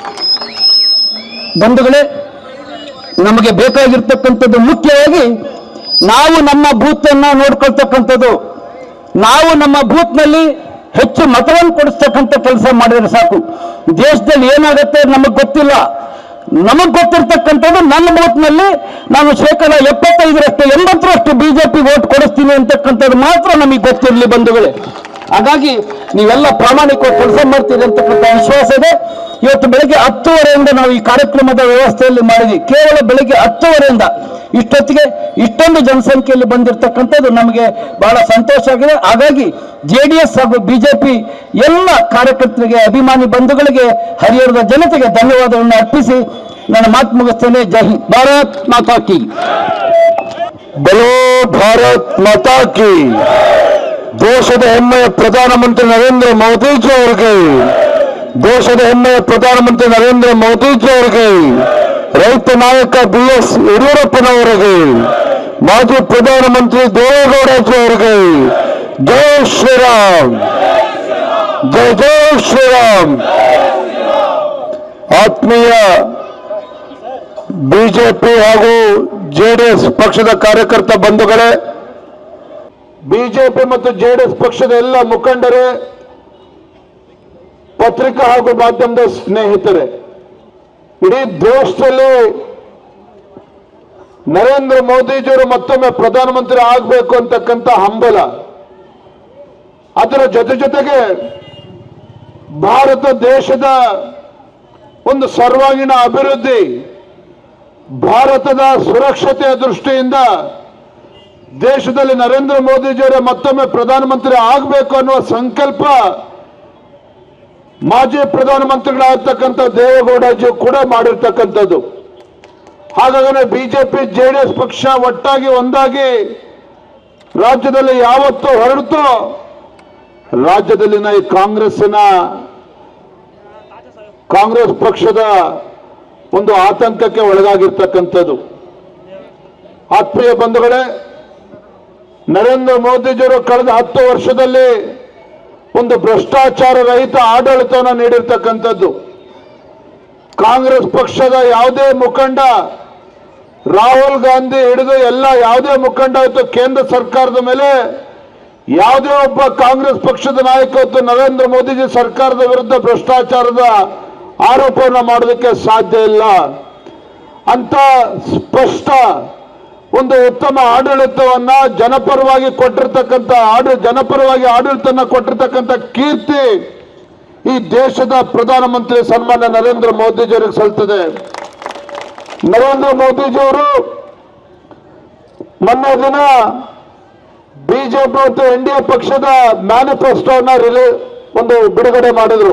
ಬಂಧುಗಳೇ ನಮಗೆ ಬೇಕಾಗಿರ್ತಕ್ಕಂಥದ್ದು ಮುಖ್ಯವಾಗಿ ನಾವು ನಮ್ಮ ಬೂತನ್ನ ನೋಡ್ಕೊಳ್ತಕ್ಕಂಥದ್ದು ನಾವು ನಮ್ಮ ಬೂತ್ನಲ್ಲಿ ಹೆಚ್ಚು ಮತವನ್ನು ಕೊಡಿಸ್ತಕ್ಕಂಥ ಕೆಲಸ ಮಾಡಿದ್ರೆ ಸಾಕು ದೇಶದಲ್ಲಿ ಏನಾಗುತ್ತೆ ನಮಗೆ ಗೊತ್ತಿಲ್ಲ ನಮಗೆ ಗೊತ್ತಿರ್ತಕ್ಕಂಥದ್ದು ನನ್ನ ಬೂತ್ನಲ್ಲಿ ನಾನು ಶೇಕಡ ಎಪ್ಪತ್ತೈದರಷ್ಟು ಎಂಬತ್ತರಷ್ಟು ಬಿಜೆಪಿ ವೋಟ್ ಕೊಡಿಸ್ತೀನಿ ಅಂತಕ್ಕಂಥದ್ದು ಮಾತ್ರ ನಮಗೆ ಗೊತ್ತಿರಲಿ ಬಂಧುಗಳೇ ಹಾಗಾಗಿ ನೀವೆಲ್ಲ ಪ್ರಾಮಾಣಿಕವಾಗಿ ಕೆಲಸ ಮಾಡ್ತೀರಿ ಅಂತಕ್ಕಂಥ ವಿಶ್ವಾಸ ಇದೆ ಇವತ್ತು ಬೆಳಗ್ಗೆ ಹತ್ತುವರೆಯಿಂದ ನಾವು ಈ ಕಾರ್ಯಕ್ರಮದ ವ್ಯವಸ್ಥೆಯಲ್ಲಿ ಮಾಡಿದ್ವಿ ಕೇವಲ ಬೆಳಗ್ಗೆ ಹತ್ತುವರೆಯಿಂದ ಇಷ್ಟೊತ್ತಿಗೆ ಇಷ್ಟೊಂದು ಜನಸಂಖ್ಯೆಯಲ್ಲಿ ಬಂದಿರತಕ್ಕಂಥದ್ದು ನಮಗೆ ಬಹಳ ಸಂತೋಷ ಆಗಿದೆ ಹಾಗಾಗಿ ಜೆ ಡಿ ಎಸ್ ಹಾಗೂ ಬಿಜೆಪಿ ಎಲ್ಲ ಕಾರ್ಯಕರ್ತರಿಗೆ ಅಭಿಮಾನಿ ಬಂಧುಗಳಿಗೆ ಹರಿಹರದ ಜನತೆಗೆ ಧನ್ಯವಾದವನ್ನು ಅರ್ಪಿಸಿ ನನ್ನ ಮಾತು ಮುಗಿಸ್ತೇನೆ ಜೈ ಹಿಂದ್ ಭಾರತ್ ಮಾತಾ ಕಿ ಬಲೋ ಭಾರತ್ ಮಾತಾ ಕಿ ದೇಶದ ಹೆಮ್ಮೆಯ ಪ್ರಧಾನಮಂತ್ರಿ ನರೇಂದ್ರ ಮೋದಿಜಿ ಅವರಿಗೆ ದೇಶದ ಹೆಮ್ಮೆಯ ಪ್ರಧಾನಮಂತ್ರಿ ನರೇಂದ್ರ ಮೋದಿಜಿ ಅವರಿಗೆ ರೈತ ನಾಯಕ ಬಿ ಎಸ್ ಯಡಿಯೂರಪ್ಪನವರಿಗೆ ಮಾಜಿ ಪ್ರಧಾನಮಂತ್ರಿ ದೇವೇಗೌಡಜಿ ಅವರಿಗೆ ಜೈ ಶ್ರೀರಾಮ್ ಜೈ ಜೈ ಶ್ರೀರಾಮ್ ಆತ್ಮೀಯ ಬಿಜೆಪಿ ಹಾಗೂ ಜೆಡಿಎಸ್ ಪಕ್ಷದ ಕಾರ್ಯಕರ್ತ ಬಂಧುಗಳೇ ಬಿಜೆಪಿ ಮತ್ತು ಜೆಡಿಎಸ್ ಪಕ್ಷದ ಎಲ್ಲ ಮುಖಂಡರೇ ಪತ್ರಿಕಾ ಹಾಗೂ ಮಾಧ್ಯಮದ ಸ್ನೇಹಿತರೆ ಇಡೀ ದೇಶದಲ್ಲಿ ನರೇಂದ್ರ ಮೋದಿಜಿಯವರು ಮತ್ತೊಮ್ಮೆ ಪ್ರಧಾನಮಂತ್ರಿ ಆಗಬೇಕು ಅಂತಕ್ಕಂಥ ಹಂಬಲ ಅದರ ಜೊತೆ ಜೊತೆಗೆ ಭಾರತ ದೇಶದ ಒಂದು ಸರ್ವಾಂಗೀಣ ಅಭಿವೃದ್ಧಿ ಭಾರತದ ಸುರಕ್ಷತೆಯ ದೃಷ್ಟಿಯಿಂದ ದೇಶದಲ್ಲಿ ನರೇಂದ್ರ ಮೋದಿಜಿಯವರೇ ಮತ್ತೊಮ್ಮೆ ಪ್ರಧಾನಮಂತ್ರಿ ಆಗಬೇಕು ಅನ್ನುವ ಸಂಕಲ್ಪ ಮಾಜಿ ಪ್ರಧಾನಮಂತ್ರಿಗಳಾಗಿರ್ತಕ್ಕಂಥ ದೇವೇಗೌಡಜಿ ಕೂಡ ಮಾಡಿರ್ತಕ್ಕಂಥದ್ದು ಹಾಗಾದರೆ ಬಿಜೆಪಿ ಜೆಡಿಎಸ್ ಪಕ್ಷ ಒಟ್ಟಾಗಿ ಒಂದಾಗಿ ರಾಜ್ಯದಲ್ಲಿ ಯಾವತ್ತು ಹೊರಡ್ತೋ ರಾಜ್ಯದಲ್ಲಿನ ಈ ಕಾಂಗ್ರೆಸ್ಸಿನ ಕಾಂಗ್ರೆಸ್ ಪಕ್ಷದ ಒಂದು ಆತಂಕಕ್ಕೆ ಒಳಗಾಗಿರ್ತಕ್ಕಂಥದ್ದು ಆತ್ಮೀಯ ಬಂಧುಗಳೇ ನರೇಂದ್ರ ಮೋದಿಜಿಯವರು ಕಳೆದ ಹತ್ತು ವರ್ಷದಲ್ಲಿ ಒಂದು ಭ್ರಷ್ಟಾಚಾರ ರಹಿತ ಆಡಳಿತವನ್ನು ನೀಡಿರ್ತಕ್ಕಂಥದ್ದು ಕಾಂಗ್ರೆಸ್ ಪಕ್ಷದ ಯಾವುದೇ ಮುಖಂಡ ರಾಹುಲ್ ಗಾಂಧಿ ಹಿಡಿದು ಎಲ್ಲ ಯಾವುದೇ ಮುಖಂಡ ಇವತ್ತು ಕೇಂದ್ರ ಸರ್ಕಾರದ ಮೇಲೆ ಯಾವುದೇ ಒಬ್ಬ ಕಾಂಗ್ರೆಸ್ ಪಕ್ಷದ ನಾಯಕ ಇವತ್ತು ನರೇಂದ್ರ ಮೋದಿಜಿ ಸರ್ಕಾರದ ವಿರುದ್ಧ ಭ್ರಷ್ಟಾಚಾರದ ಆರೋಪವನ್ನು ಮಾಡೋದಕ್ಕೆ ಸಾಧ್ಯ ಇಲ್ಲ ಅಂತ ಸ್ಪಷ್ಟ ಒಂದು ಉತ್ತಮ ಆಡಳಿತವನ್ನ ಜನಪರವಾಗಿ ಕೊಟ್ಟಿರ್ತಕ್ಕಂಥ ಆಡ ಜನಪರವಾಗಿ ಆಡಳಿತನ ಕೊಟ್ಟಿರ್ತಕ್ಕಂಥ ಕೀರ್ತಿ ಈ ದೇಶದ ಪ್ರಧಾನಮಂತ್ರಿ ಸನ್ಮಾನ್ಯ ನರೇಂದ್ರ ಮೋದಿಜಿಯವರಿಗೆ ಸಲ್ತದೆ ನರೇಂದ್ರ ಮೋದಿಜಿಯವರು ಮೊನ್ನೆ ದಿನ ಬಿಜೆಪಿ ಮತ್ತು ಎನ್ ಡಿ ಎ ಪಕ್ಷದ ಮ್ಯಾನಿಫೆಸ್ಟೋನ ರಿಲೀ ಒಂದು ಬಿಡುಗಡೆ ಮಾಡಿದ್ರು